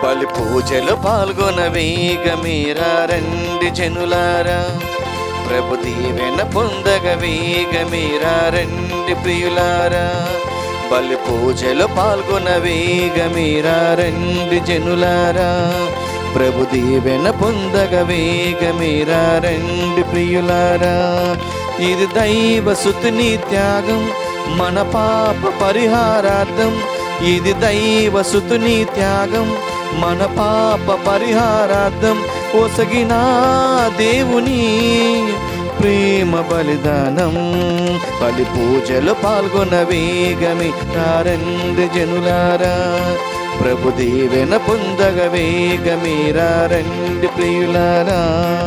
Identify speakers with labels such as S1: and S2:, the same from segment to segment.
S1: బలి పూజలు పాల్గొనవేగ మీరా రండి జనులారా ప్రభు దీవెన పొందగ వేగ మీరా రండి ప్రియులారా బలి పూజలు పాల్గొనవేగ మీరా రండి జనులారా ప్రభు దీవెన పొందగ వేగ మీరా రండి ప్రియులారా ఇది దైవ సుతుని త్యాగం మన పాప పరిహారార్థం ఇది దైవ సుతుని త్యాగం మన పాప పరిహారార్థం ఒసగిన దేవుని ప్రేమ బలిదానం బలి పూజలు పాల్గొన వేగమి రండి జనులారా ప్రభు దీవెన పొందగ వేగమీరా రండి ప్రియులారా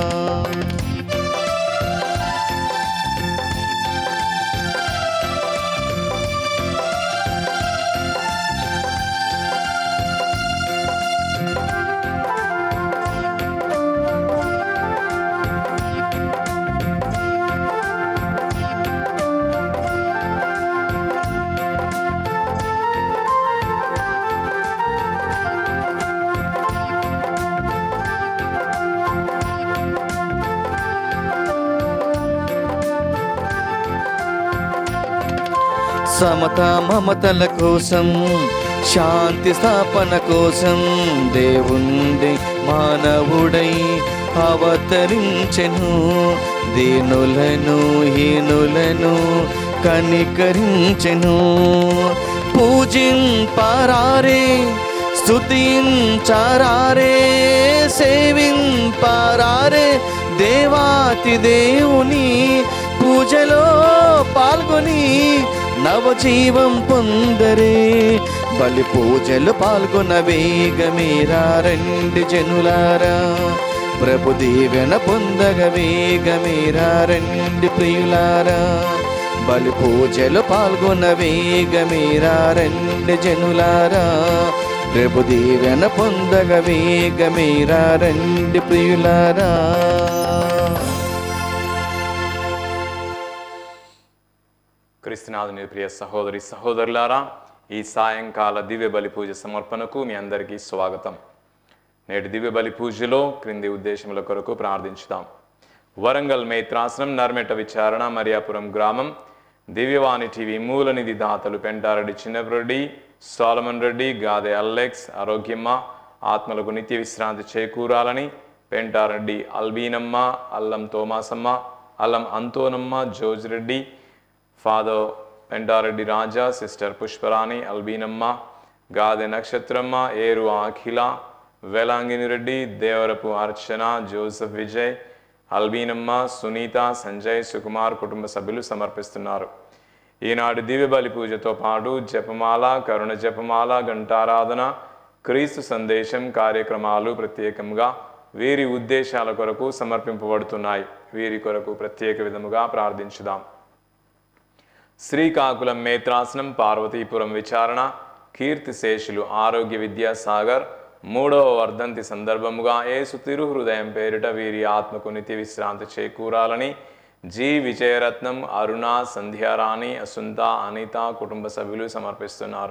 S1: సమత మమతల కోసం శాంతి స్థాపన కోసం దేవుండి మానవుడై అవతరించెను దీనులను హీనులను కనికరించెను పూజింపరారే స్తుతించరారే సేవింపరారే దేవాతి దేవుని పూజలో పాల్గొని నవజీవం పొందరే బలి పూజలు పాల్గొన వేగమీరా రండి జనులారా ప్రభు దీవెన పొందగ వేగమీరా రండి ప్రియులారా బలి పూజలు పాల్గొన వేగమీరా రండి జనులారా ప్రభు దీవెన పొందగ వేగమీరా రండి ప్రియులారా
S2: క్రీస్తునాథుని ప్రియ సహోదరి సహోదరులారా ఈ సాయంకాల దివ్య బలి పూజ సమర్పణకు మీ అందరికీ స్వాగతం నేటి దివ్య బలి పూజలో క్రింది ఉద్దేశముల కొరకు ప్రార్థించుదాం వరంగల్ మేత్రాసనం నర్మెట విచారణ మరియాపురం గ్రామం దివ్యవాణి టీవీ మూల నిధి దాతలు పెంటారెడ్డి చిన్నరెడ్డి సోలమన్ రెడ్డి గాదె అల్లెక్స్ ఆరోగ్యమ్మ ఆత్మలకు నిత్య విశ్రాంతి చేకూరాలని పెంటారెడ్డి అల్బీనమ్మ అల్లం తోమాసమ్మ అల్లం అంతోనమ్మ జోజ్ రెడ్డి ఫాదర్ పెంటారెడ్డి రాజా సిస్టర్ పుష్పరాణి అల్బీనమ్మ గాదె నక్షత్రమ్మ ఏరు అఖిల వేలాంగిని రెడ్డి దేవరపు అర్చన జోసెఫ్ విజయ్ అల్బీనమ్మ సునీత సంజయ్ సుకుమార్ కుటుంబ సభ్యులు సమర్పిస్తున్నారు ఈనాడు దివ్య బలి పూజతో పాటు జపమాల కరుణ జపమాల ఘంటారాధన క్రీస్తు సందేశం కార్యక్రమాలు ప్రత్యేకంగా వీరి ఉద్దేశాల కొరకు సమర్పింపబడుతున్నాయి వీరి కొరకు ప్రత్యేక విధముగా ప్రార్థించుదాం శ్రీకాకుళం మేత్రాసనం పార్వతీపురం విచారణ కీర్తిశేషులు ఆరోగ్య విద్యాసాగర్ మూడవ వర్ధంతి సందర్భముగా ఏసు తిరుహృదయం పేరిట వీరి ఆత్మకు నిత్య విశ్రాంతి చేకూరాలని జి విజయరత్నం అరుణ సంధ్యారాణి అసుంత అనిత కుటుంబ సభ్యులు సమర్పిస్తున్నారు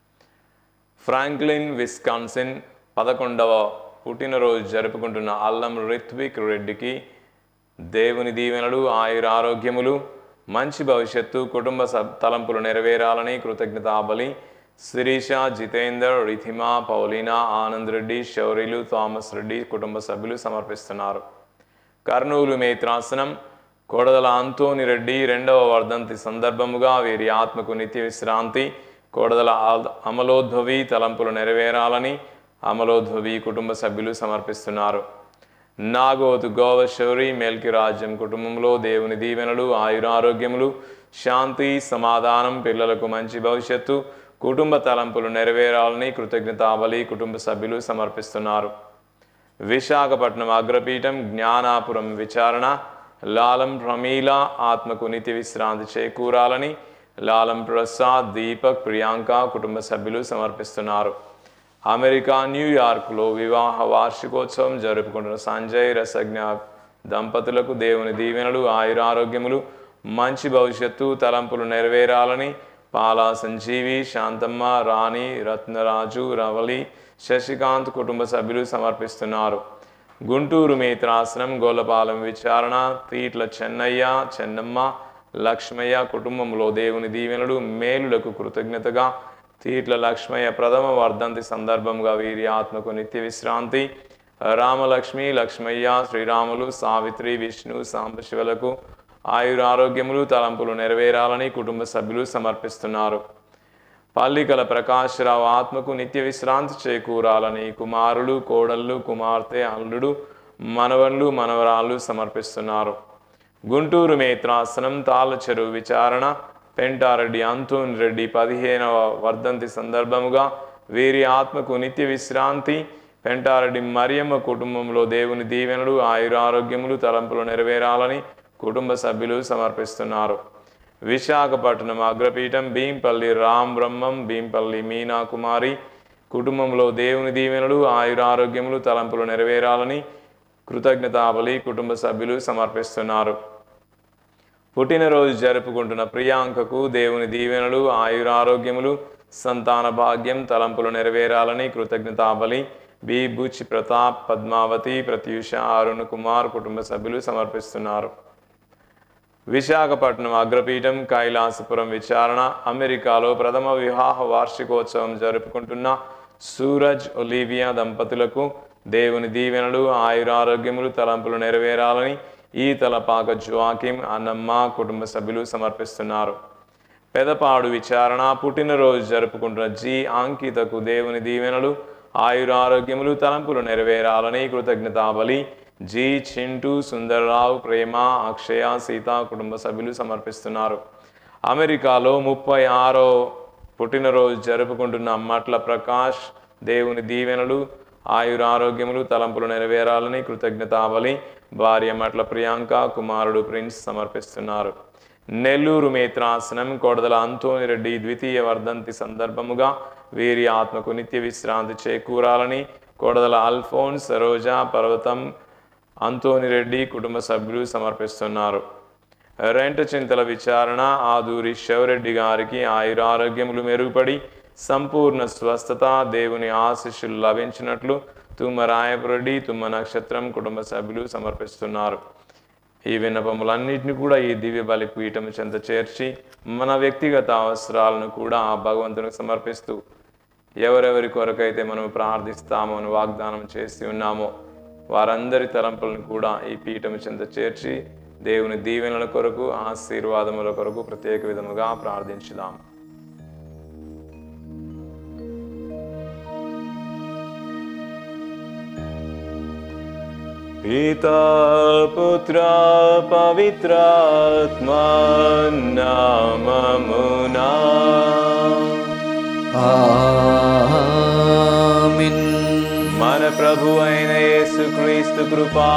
S2: ఫ్రాంక్లిన్ విస్కాన్సిన్ పదకొండవ పుట్టినరోజు జరుపుకుంటున్న అల్లం రిత్విక్ రెడ్డికి దేవుని దీవెనలు ఆయుర ఆరోగ్యములు మంచి భవిష్యత్తు కుటుంబ సబ్ తలంపులు నెరవేరాలని కృతజ్ఞతాబలి శిరీష జితేందర్ రిథిమా పౌలీనా ఆనంద్ రెడ్డి శౌరిలు థామస్ రెడ్డి కుటుంబ సభ్యులు సమర్పిస్తున్నారు కర్నూలు మేత్రాసనం కోడదల అంతోని రెడ్డి రెండవ వర్ధంతి సందర్భముగా వీరి ఆత్మకు నిత్య విశ్రాంతి కోడదల ఆల్- అమలోద్భవి తలంపులు నెరవేరాలని అమలోద్భవి కుటుంబ సభ్యులు సమర్పిస్తున్నారు నాగోతు గోవశౌరి మేల్కి రాజ్యం కుటుంబంలో దేవుని దీవెనలు ఆయురారోగ్యములు శాంతి సమాధానం పిల్లలకు మంచి భవిష్యత్తు కుటుంబ తలంపులు నెరవేరాలని కృతజ్ఞతాబలి కుటుంబ సభ్యులు సమర్పిస్తున్నారు విశాఖపట్నం అగ్రపీఠం జ్ఞానాపురం విచారణ లాలం ప్రమీల ఆత్మకు నిత్య విశ్రాంతి చేకూరాలని లాలం ప్రసాద్ దీపక్ ప్రియాంక కుటుంబ సభ్యులు సమర్పిస్తున్నారు అమెరికా న్యూయార్క్లో వివాహ వార్షికోత్సవం జరుపుకుంటున్న సంజయ్ రసజ్ఞ దంపతులకు దేవుని దీవెనలు ఆయురారోగ్యములు మంచి భవిష్యత్తు తలంపులు నెరవేరాలని పాలా సంజీవి శాంతమ్మ రాణి రత్నరాజు రవలి శశికాంత్ కుటుంబ సభ్యులు సమర్పిస్తున్నారు గుంటూరు మేత్రాసనం గోలపాలెం విచారణ తీట్ల చెన్నయ్య చెన్నమ్మ లక్ష్మయ్య కుటుంబంలో దేవుని దీవెనలు మేలులకు కృతజ్ఞతగా తీట్ల లక్ష్మయ్య ప్రథమ వర్ధంతి సందర్భంగా వీరి ఆత్మకు నిత్య విశ్రాంతి రామలక్ష్మి లక్ష్మయ్య శ్రీరాములు సావిత్రి విష్ణు సాంబశివులకు ఆయురారోగ్యములు తలంపులు నెరవేరాలని కుటుంబ సభ్యులు సమర్పిస్తున్నారు పల్లికల ప్రకాశ్రావు ఆత్మకు నిత్య విశ్రాంతి చేకూరాలని కుమారులు కోడళ్ళు కుమార్తె అల్లుడు మనవళ్ళు మనవరాళ్ళు సమర్పిస్తున్నారు గుంటూరు మేత్రాసనం తాళ్ళ చెరువు విచారణ పెంటారెడ్డి అంతోన్ రెడ్డి పదిహేనవ వర్ధంతి సందర్భముగా వీరి ఆత్మకు నిత్య విశ్రాంతి పెంటారెడ్డి మరియమ్మ కుటుంబంలో దేవుని దీవెనలు ఆయురారోగ్యములు తలంపులు నెరవేరాలని కుటుంబ సభ్యులు సమర్పిస్తున్నారు విశాఖపట్నం అగ్రపీఠం భీంపల్లి రామ్ బ్రహ్మం భీంపల్లి మీనా కుమారి కుటుంబంలో దేవుని దీవెనలు ఆయురారోగ్యములు తలంపులు నెరవేరాలని కృతజ్ఞతాబలి కుటుంబ సభ్యులు సమర్పిస్తున్నారు పుట్టినరోజు జరుపుకుంటున్న ప్రియాంకకు దేవుని దీవెనలు ఆయురారోగ్యములు సంతాన భాగ్యం తలంపులు నెరవేరాలని కృతజ్ఞతాబలి బి బుచ్ ప్రతాప్ పద్మావతి ప్రత్యూష అరుణ్ కుమార్ కుటుంబ సభ్యులు సమర్పిస్తున్నారు విశాఖపట్నం అగ్రపీఠం కైలాసపురం విచారణ అమెరికాలో ప్రథమ వివాహ వార్షికోత్సవం జరుపుకుంటున్న సూరజ్ ఒలీవియా దంపతులకు దేవుని దీవెనలు ఆయురారోగ్యములు తలంపులు నెరవేరాలని ఈ తలపాక జువాకిం అన్నమ్మ కుటుంబ సభ్యులు సమర్పిస్తున్నారు పెదపాడు విచారణ పుట్టినరోజు జరుపుకుంటున్న జి అంకితకు దేవుని దీవెనలు ఆయురారోగ్యములు తలంపులు నెరవేరాలని కృతజ్ఞతాబలి జి చింటూ సుందర్రావు ప్రేమ అక్షయ సీత కుటుంబ సభ్యులు సమర్పిస్తున్నారు అమెరికాలో ముప్పై ఆరో పుట్టినరోజు జరుపుకుంటున్న మట్ల ప్రకాష్ దేవుని దీవెనలు ఆయురారోగ్యములు తలంపులు నెరవేరాలని కృతజ్ఞతాబలి భార్య మట్ల ప్రియాంక కుమారుడు ప్రిన్స్ సమర్పిస్తున్నారు నెల్లూరు మేత్రాసనం కొడదల అంతోనిరెడ్డి ద్వితీయ వర్ధంతి సందర్భముగా వీరి ఆత్మకు నిత్య విశ్రాంతి చేకూరాలని కొడదల అల్ఫోన్స్ సరోజా పర్వతం అంతోనిరెడ్డి కుటుంబ సభ్యులు సమర్పిస్తున్నారు రెంట చింతల విచారణ ఆదూరి శివరెడ్డి గారికి ఆయురారోగ్యములు మెరుగుపడి సంపూర్ణ స్వస్థత దేవుని ఆశీస్సులు లభించినట్లు తుమ్మ రాయపురెడ్డి తుమ్మ నక్షత్రం కుటుంబ సభ్యులు సమర్పిస్తున్నారు ఈ విన్నపములన్నింటినీ కూడా ఈ దివ్య బలి పీఠం చెంత చేర్చి మన వ్యక్తిగత అవసరాలను కూడా ఆ భగవంతునికి సమర్పిస్తూ ఎవరెవరి కొరకైతే మనం ప్రార్థిస్తామో అని వాగ్దానం చేసి ఉన్నామో వారందరి తలంపులను కూడా ఈ పీఠం చెంత చేర్చి దేవుని దీవెనల కొరకు ఆశీర్వాదముల కొరకు ప్రత్యేక విధముగా ప్రార్థించుదాం పితా పుత్ర పవిత్రాత్మా నామమునా
S1: ఆమేన్
S2: మన ప్రభు అయిన యేసుక్రీస్తు కృపా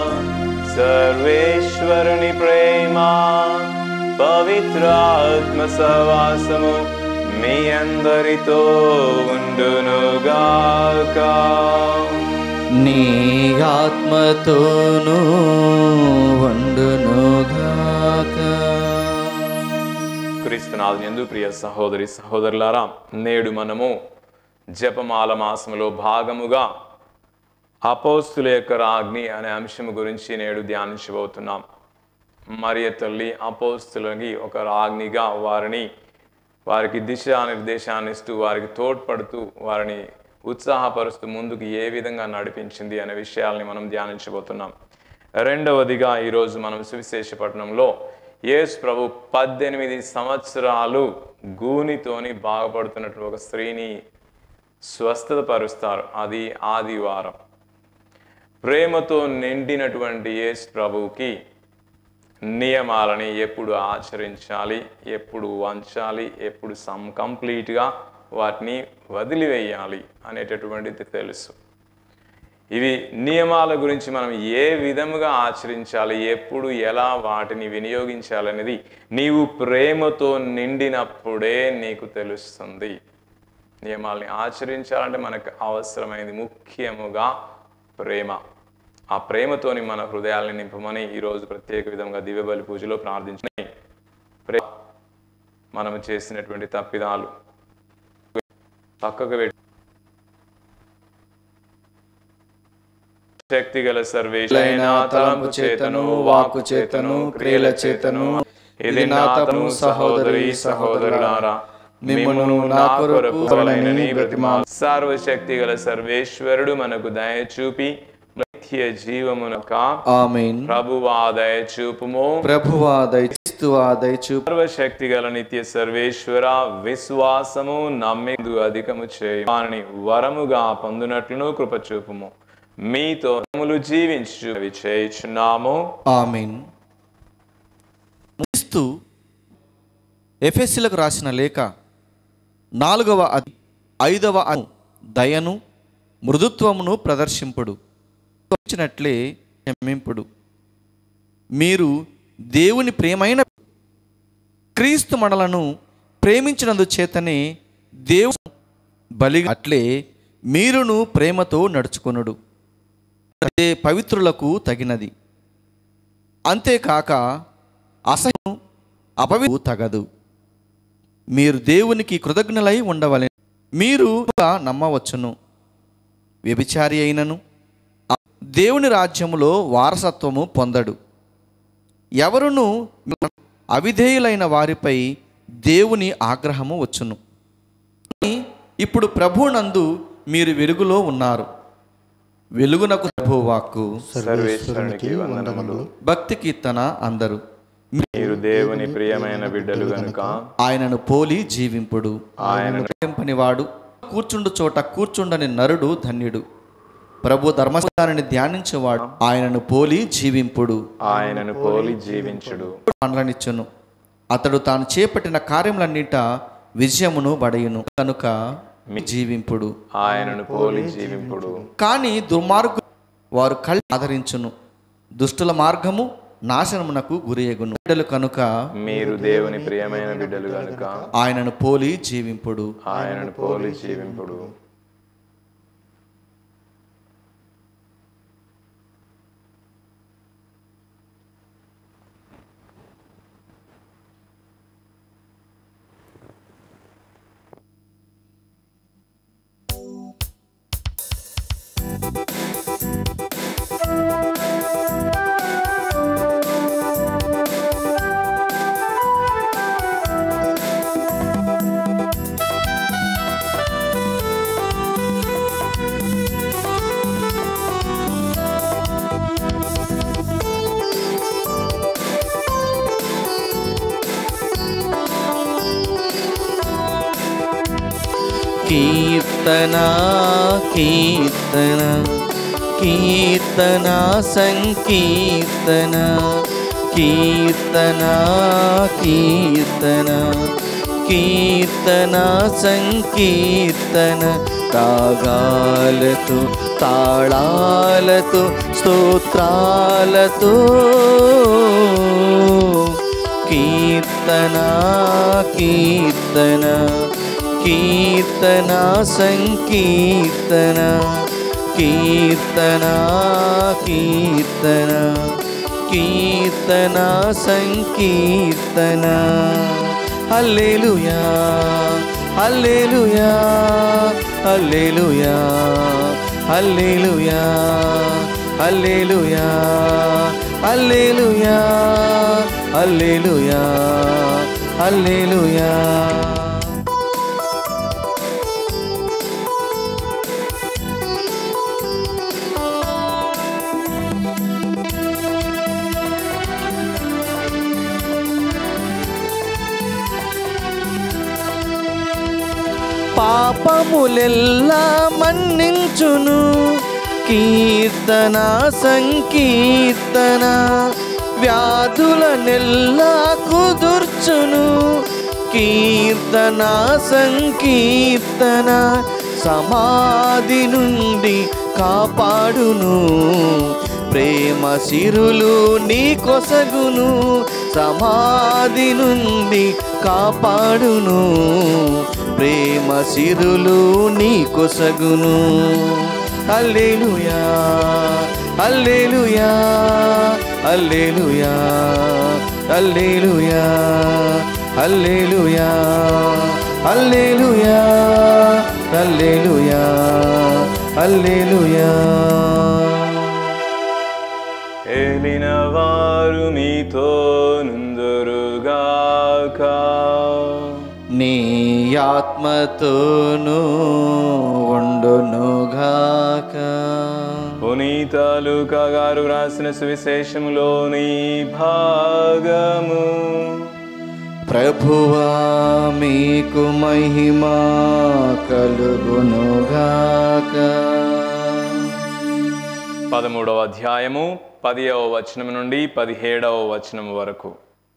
S2: సర్వేశ్వరుని ప్రేమ పవిత్రాత్మ సవాసము మీ అందరితో ఉండునుగాక
S1: నీ ఆత్మతోనూ వండునుగాక
S2: క్రీస్తునాథ్ ఎందు ప్రియ సహోదరి సహోదరులారా నేడు మనము జపమాల మాసములో భాగముగా అపోస్తుల యొక్క రాజ్ఞి అనే అంశం గురించి నేడు ధ్యానించబోతున్నాం మరియ తల్లి అపోస్తులకి ఒక రాజ్ఞిగా వారిని వారికి దిశానిర్దేశాన్ని ఇస్తూ వారికి తోడ్పడుతూ వారిని ఉత్సాహపరుస్తూ ముందుకు ఏ విధంగా నడిపించింది అనే విషయాల్ని మనం ధ్యానించబోతున్నాం రెండవదిగా ఈరోజు మనం సువిశేషపట్నంలో యేసు ప్రభు పద్దెనిమిది సంవత్సరాలు గూనితోని బాగుపడుతున్నట్టు ఒక స్త్రీని స్వస్థత పరుస్తారు అది ఆదివారం ప్రేమతో నిండినటువంటి యేసు ప్రభువుకి నియమాలని ఎప్పుడు ఆచరించాలి ఎప్పుడు వంచాలి ఎప్పుడు సమ్ కంప్లీట్గా వాటిని వదిలివేయాలి అనేటటువంటిది తెలుసు ఇవి నియమాల గురించి మనం ఏ విధముగా ఆచరించాలి ఎప్పుడు ఎలా వాటిని వినియోగించాలనేది నీవు ప్రేమతో నిండినప్పుడే నీకు తెలుస్తుంది నియమాల్ని ఆచరించాలంటే మనకు అవసరమైనది ముఖ్యముగా ప్రేమ ఆ ప్రేమతోని మన హృదయాల్ని నింపమని ఈరోజు ప్రత్యేక విధంగా దివ్యబలి పూజలో ప్రార్థించిన ప్రే మనము చేసినటువంటి తప్పిదాలు పక్కకు పెట్టి శక్తి గల సర్వేశ్వరైన తలంపు చేతను వాక్కు చేతను క్రియల చేతను ఇది నా తను సహోదరి సహోదరులారా మిమ్మను నా కొరకు వలనని బ్రతిమా సర్వశక్తి గల సర్వేశ్వరుడు మనకు దయ చూపి నిత్య జీవమునక
S1: ఆమెన్
S2: ప్రభువా దయ చూపుము
S1: ప్రభువా దయచిస్తువా దయచూపు
S2: సర్వశక్తి గల నిత్య సర్వేశ్వర విశ్వాసము నమ్మిదు అధికము చేయని వరముగా పొందునట్లును కృప చూపుము మీతో మనములు జీవించు అవి చేయుచున్నాము
S1: ఆమెన్ ముగిస్తూ ఎఫెస్సీలకు రాసిన లేఖ నాలుగవ అధి- ఐదవ అను దయను మృదుత్వమును ప్రదర్శింపుడు వచ్చినట్లే క్షమింపుడు మీరు దేవుని ప్రేమైన క్రీస్తు మనలను ప్రేమించినందు చేతనే దేవుడు బలి అట్లే మీరును ప్రేమతో నడుచుకొనుడు అదే పవిత్రులకు తగినది అంతేకాక అసహ్యం అపవి తగదు మీరు దేవునికి కృతజ్ఞులై ఉండవలెను మీరు నమ్మవచ్చును వ్యభిచారి అయినను దేవుని రాజ్యములో వారసత్వము పొందడు ఎవరును అవిధేయులైన వారిపై దేవుని ఆగ్రహము వచ్చును కానీ ఇప్పుడు ప్రభునందు మీరు వెలుగులో ఉన్నారు వెలుగునకు ప్రభు వాక్కు
S2: సర్వేశ్వరునికి వందనములు
S1: భక్తి కీర్తన అందరు
S2: మీరు దేవుని ప్రియమైన బిడ్డలు గనుక
S1: ఆయనను పోలి జీవింపుడు
S2: ఆయన
S1: పనివాడు కూర్చుండు చోట కూర్చుండని నరుడు ధన్యుడు ప్రభు ధర్మస్థానాన్ని ధ్యానించేవాడు ఆయనను పోలి జీవింపుడు
S2: ఆయనను పోలి జీవించుడు
S1: పండ్లనిచ్చును అతడు తాను చేపట్టిన కార్యములన్నిట విజయమును బడయును కనుక జీవింపుడు
S2: ఆయనను పోలి జీవింపుడు
S1: కానీ దుర్మార్గు వారు కళ్ళు ఆదరించును దుష్టుల మార్గము నాశనమునకు గురియగును బిడ్డలు కనుక
S2: మీరు దేవుని ప్రియమైన బిడ్డలు గనుక
S1: ఆయనను పోలి జీవింపుడు
S2: ఆయనను పోలి జీవింపుడు
S1: కీర్తన కీర్తన కీర్తన సంకీర్తన కీర్తన కీర్తన కీర్తన సంకీర్తన రాగాలతో తాళాలతో స్తోత్రాలతో కీర్తన కీర్తన కీర్తన సంకీర్తన కీర్తన కీర్తన కీర్తన సంకీర్తన హల్లెలూయా హల్లెలూయా హల్లెలూయా హల్లెలూయా హల్లెలూయా హల్లెలూయా హల్లెలూయా హల్లెలూయా పాపములెల్లా మన్నించును కీర్తన సంకీర్తన వ్యాధులనెల్లా కుదుర్చును కీర్తన సంకీర్తన సమాధి నుండి కాపాడును ప్రేమ సిరులు నీ కొసగును సమాధి నుండి కాపాడును ప్రేమ సిరులు నీ కొసగును alleluia alleluia alleluia alleluia alleluia alleluia alleluia alleluia
S2: ఏలిన వారు మీతో నుందురుగాక
S1: నీ ఆత్మతోనూ ఉండునుగాక
S2: పునీతాలు గారు రాసిన సువిశేషములోని భాగము
S1: ప్రభువా మీకు మహిమా కలుగునుగాక
S2: పదమూడవ అధ్యాయము పదియవ వచనం నుండి పదిహేడవ వచనం వరకు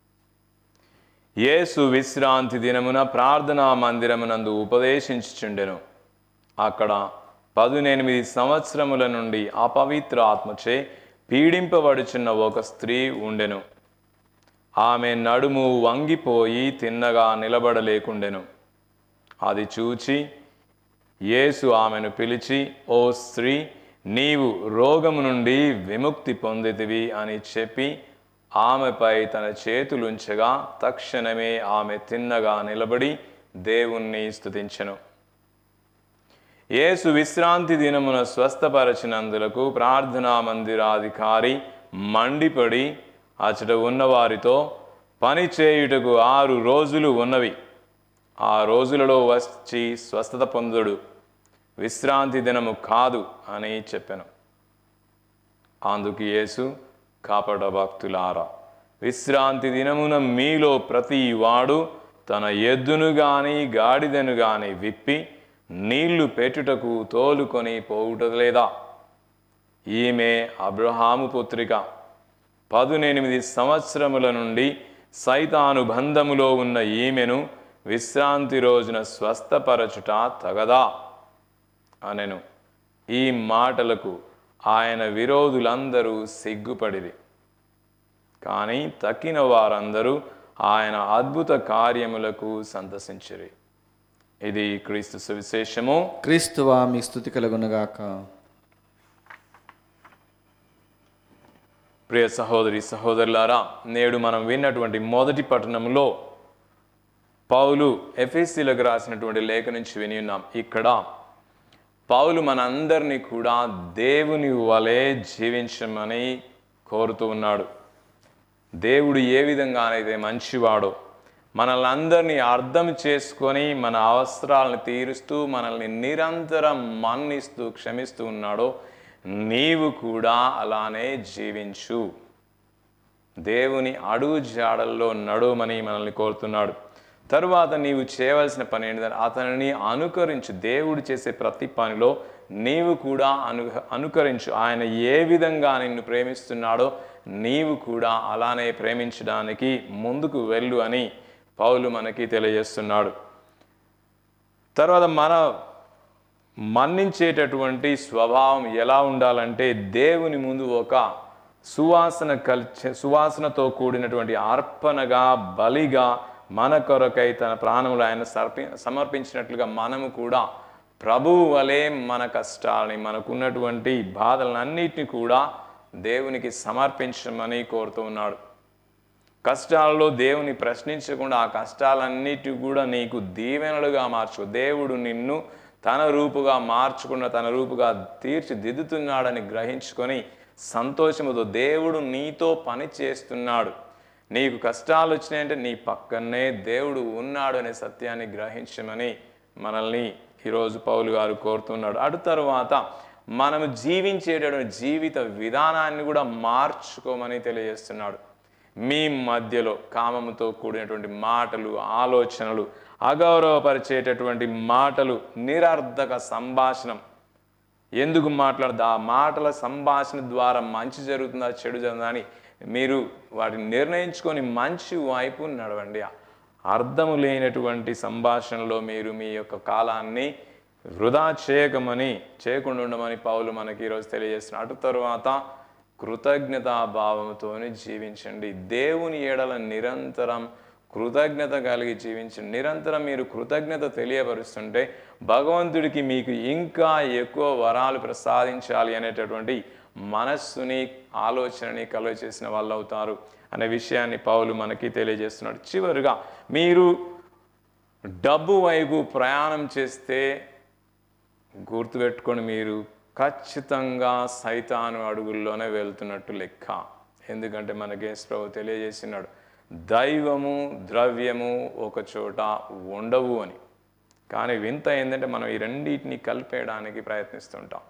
S2: యేసు విశ్రాంతి దినమున ప్రార్థనా మందిరమునందు ఉపదేశించుచుండెను అక్కడ పదునెనిమిది సంవత్సరముల నుండి అపవిత్ర ఆత్మచే పీడింపబడుచున్న ఒక స్త్రీ ఉండెను ఆమె నడుము వంగిపోయి తిన్నగా నిలబడలేకుండెను అది చూచి యేసు ఆమెను పిలిచి ఓ స్త్రీ నీవు రోగము నుండి విముక్తి పొందితివి అని చెప్పి ఆమెపై తన చేతులుంచగా తక్షణమే ఆమె తిన్నగా నిలబడి దేవుణ్ణి స్తుతించెను యేసు విశ్రాంతి దినమున స్వస్థపరచినందులకు ప్రార్థనా మందిరాధికారి మండిపడి అచట ఉన్నవారితో పని చేయుటకు ఆరు రోజులు ఉన్నవి ఆ రోజులలో వచ్చి స్వస్థత పొందుడు విశ్రాంతి దినము కాదు అని చెప్పాను అందుకు యేసు కాపడ భక్తులారా విశ్రాంతి దినమున మీలో ప్రతి వాడు తన ఎద్దును గాని గాడిదను గాని విప్పి నీళ్లు పెట్టుటకు తోలుకొని పోవుట లేదా ఈమె అబ్రహాము పుత్రిక పదునెనిమిది సంవత్సరముల నుండి సైతాను బంధములో ఉన్న ఈమెను విశ్రాంతి రోజున స్వస్థపరచుట తగదా అనెను ఈ మాటలకు ఆయన విరోధులందరూ సిగ్గుపడిరి కానీ తక్కిన వారందరూ ఆయన అద్భుత కార్యములకు సంతసించిరి ఇది క్రీస్తు సువిశేషము
S1: క్రీస్తువా మీ స్థుతి కలుగునుగాక
S2: ప్రియ సహోదరి సహోదరులారా నేడు మనం విన్నటువంటి మొదటి పట్టణంలో పౌలు ఎఫ్ఎస్సీలకు రాసినటువంటి లేఖ నుంచి విని ఉన్నాం ఇక్కడ పౌలు మనందరినీ కూడా దేవుని వలె జీవించమని కోరుతూ ఉన్నాడు దేవుడు ఏ విధంగానైతే మంచివాడో మనల్ని అందరినీ అర్థం చేసుకొని మన అవసరాలను తీరుస్తూ మనల్ని నిరంతరం మన్నిస్తూ క్షమిస్తూ ఉన్నాడో నీవు కూడా అలానే జీవించు దేవుని అడుగు జాడల్లో నడుమని మనల్ని కోరుతున్నాడు తరువాత నీవు చేయవలసిన పని ఏంటంటే అతనిని అనుకరించు దేవుడు చేసే ప్రతి పనిలో నీవు కూడా అను అనుకరించు ఆయన ఏ విధంగా నిన్ను ప్రేమిస్తున్నాడో నీవు కూడా అలానే ప్రేమించడానికి ముందుకు వెళ్ళు అని పౌలు మనకి తెలియజేస్తున్నాడు తర్వాత మన మన్నించేటటువంటి స్వభావం ఎలా ఉండాలంటే దేవుని ముందు ఒక సువాసన కల్చ సువాసనతో కూడినటువంటి అర్పణగా బలిగా మన కొరకై తన ప్రాణములు ఆయన సర్పి సమర్పించినట్లుగా మనము కూడా ప్రభువు వలె మన కష్టాలని మనకున్నటువంటి బాధలన్నిటిని కూడా దేవునికి సమర్పించమని కోరుతూ ఉన్నాడు కష్టాలలో దేవుని ప్రశ్నించకుండా ఆ కష్టాలన్నిటి కూడా నీకు దీవెనలుగా మార్చు దేవుడు నిన్ను తన రూపుగా మార్చుకున్న తన రూపుగా తీర్చిదిద్దుతున్నాడని గ్రహించుకొని సంతోషముతో దేవుడు నీతో పని చేస్తున్నాడు నీకు కష్టాలు వచ్చినాయంటే నీ పక్కనే దేవుడు ఉన్నాడు అనే సత్యాన్ని గ్రహించమని మనల్ని ఈరోజు పౌలు గారు కోరుతున్నాడు అటు తరువాత మనము జీవించేటటువంటి జీవిత విధానాన్ని కూడా మార్చుకోమని తెలియజేస్తున్నాడు మీ మధ్యలో కామముతో కూడినటువంటి మాటలు ఆలోచనలు అగౌరవపరిచేటటువంటి మాటలు నిరర్ధక సంభాషణం ఎందుకు మాట్లాడదు ఆ మాటల సంభాషణ ద్వారా మంచి జరుగుతుందా చెడు జరుగుతుందా అని మీరు వాటిని నిర్ణయించుకొని మంచి వైపు నడవండి అర్థము లేనటువంటి సంభాషణలో మీరు మీ యొక్క కాలాన్ని వృధా చేయకమని చేయకుండా ఉండమని పౌలు మనకి ఈరోజు తెలియజేస్తున్నారు అటు తరువాత కృతజ్ఞతాభావంతో జీవించండి దేవుని ఏడల నిరంతరం కృతజ్ఞత కలిగి జీవించండి నిరంతరం మీరు కృతజ్ఞత తెలియపరుస్తుంటే భగవంతుడికి మీకు ఇంకా ఎక్కువ వరాలు ప్రసాదించాలి అనేటటువంటి మనస్సుని ఆలోచనని కలుగ చేసిన వాళ్ళు అవుతారు అనే విషయాన్ని పౌలు మనకి తెలియజేస్తున్నాడు చివరిగా మీరు డబ్బు వైపు ప్రయాణం చేస్తే గుర్తుపెట్టుకొని మీరు ఖచ్చితంగా సైతాను అడుగుల్లోనే వెళ్తున్నట్టు లెక్క ఎందుకంటే మనకి యేసు ప్రభు తెలియజేసినాడు దైవము ద్రవ్యము ఒక చోట ఉండవు అని కానీ వింత ఏంటంటే మనం ఈ రెండింటిని కలిపేయడానికి ప్రయత్నిస్తుంటాం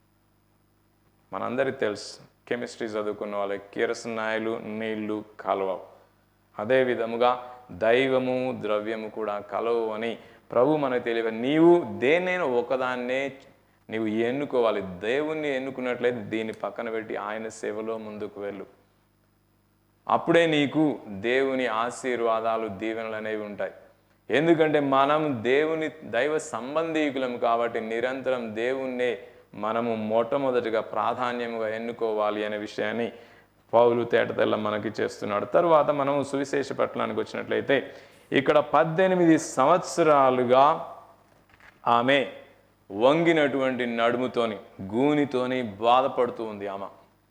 S2: మనందరికీ తెలుసు కెమిస్ట్రీ చదువుకున్న వాళ్ళకి కిరసనాయలు నీళ్లు కలవవు అదే విధముగా దైవము ద్రవ్యము కూడా కలవు అని ప్రభు మనకు తెలియ నీవు దేన్నైనా ఒకదాన్నే నీవు ఎన్నుకోవాలి దేవుణ్ణి ఎన్నుకున్నట్లయితే దీన్ని పక్కన పెట్టి ఆయన సేవలో ముందుకు వెళ్ళు అప్పుడే నీకు దేవుని ఆశీర్వాదాలు దీవెనలు అనేవి ఉంటాయి ఎందుకంటే మనం దేవుని దైవ సంబంధీకులం కాబట్టి నిరంతరం దేవుణ్ణే మనము మొట్టమొదటిగా ప్రాధాన్యముగా ఎన్నుకోవాలి అనే విషయాన్ని పౌలు తేటతెల్ల మనకి చేస్తున్నాడు తర్వాత మనం సువిశేష పట్టణానికి వచ్చినట్లయితే ఇక్కడ పద్దెనిమిది సంవత్సరాలుగా ఆమె వంగినటువంటి నడుముతోని గూనితోని బాధపడుతూ ఉంది ఆమె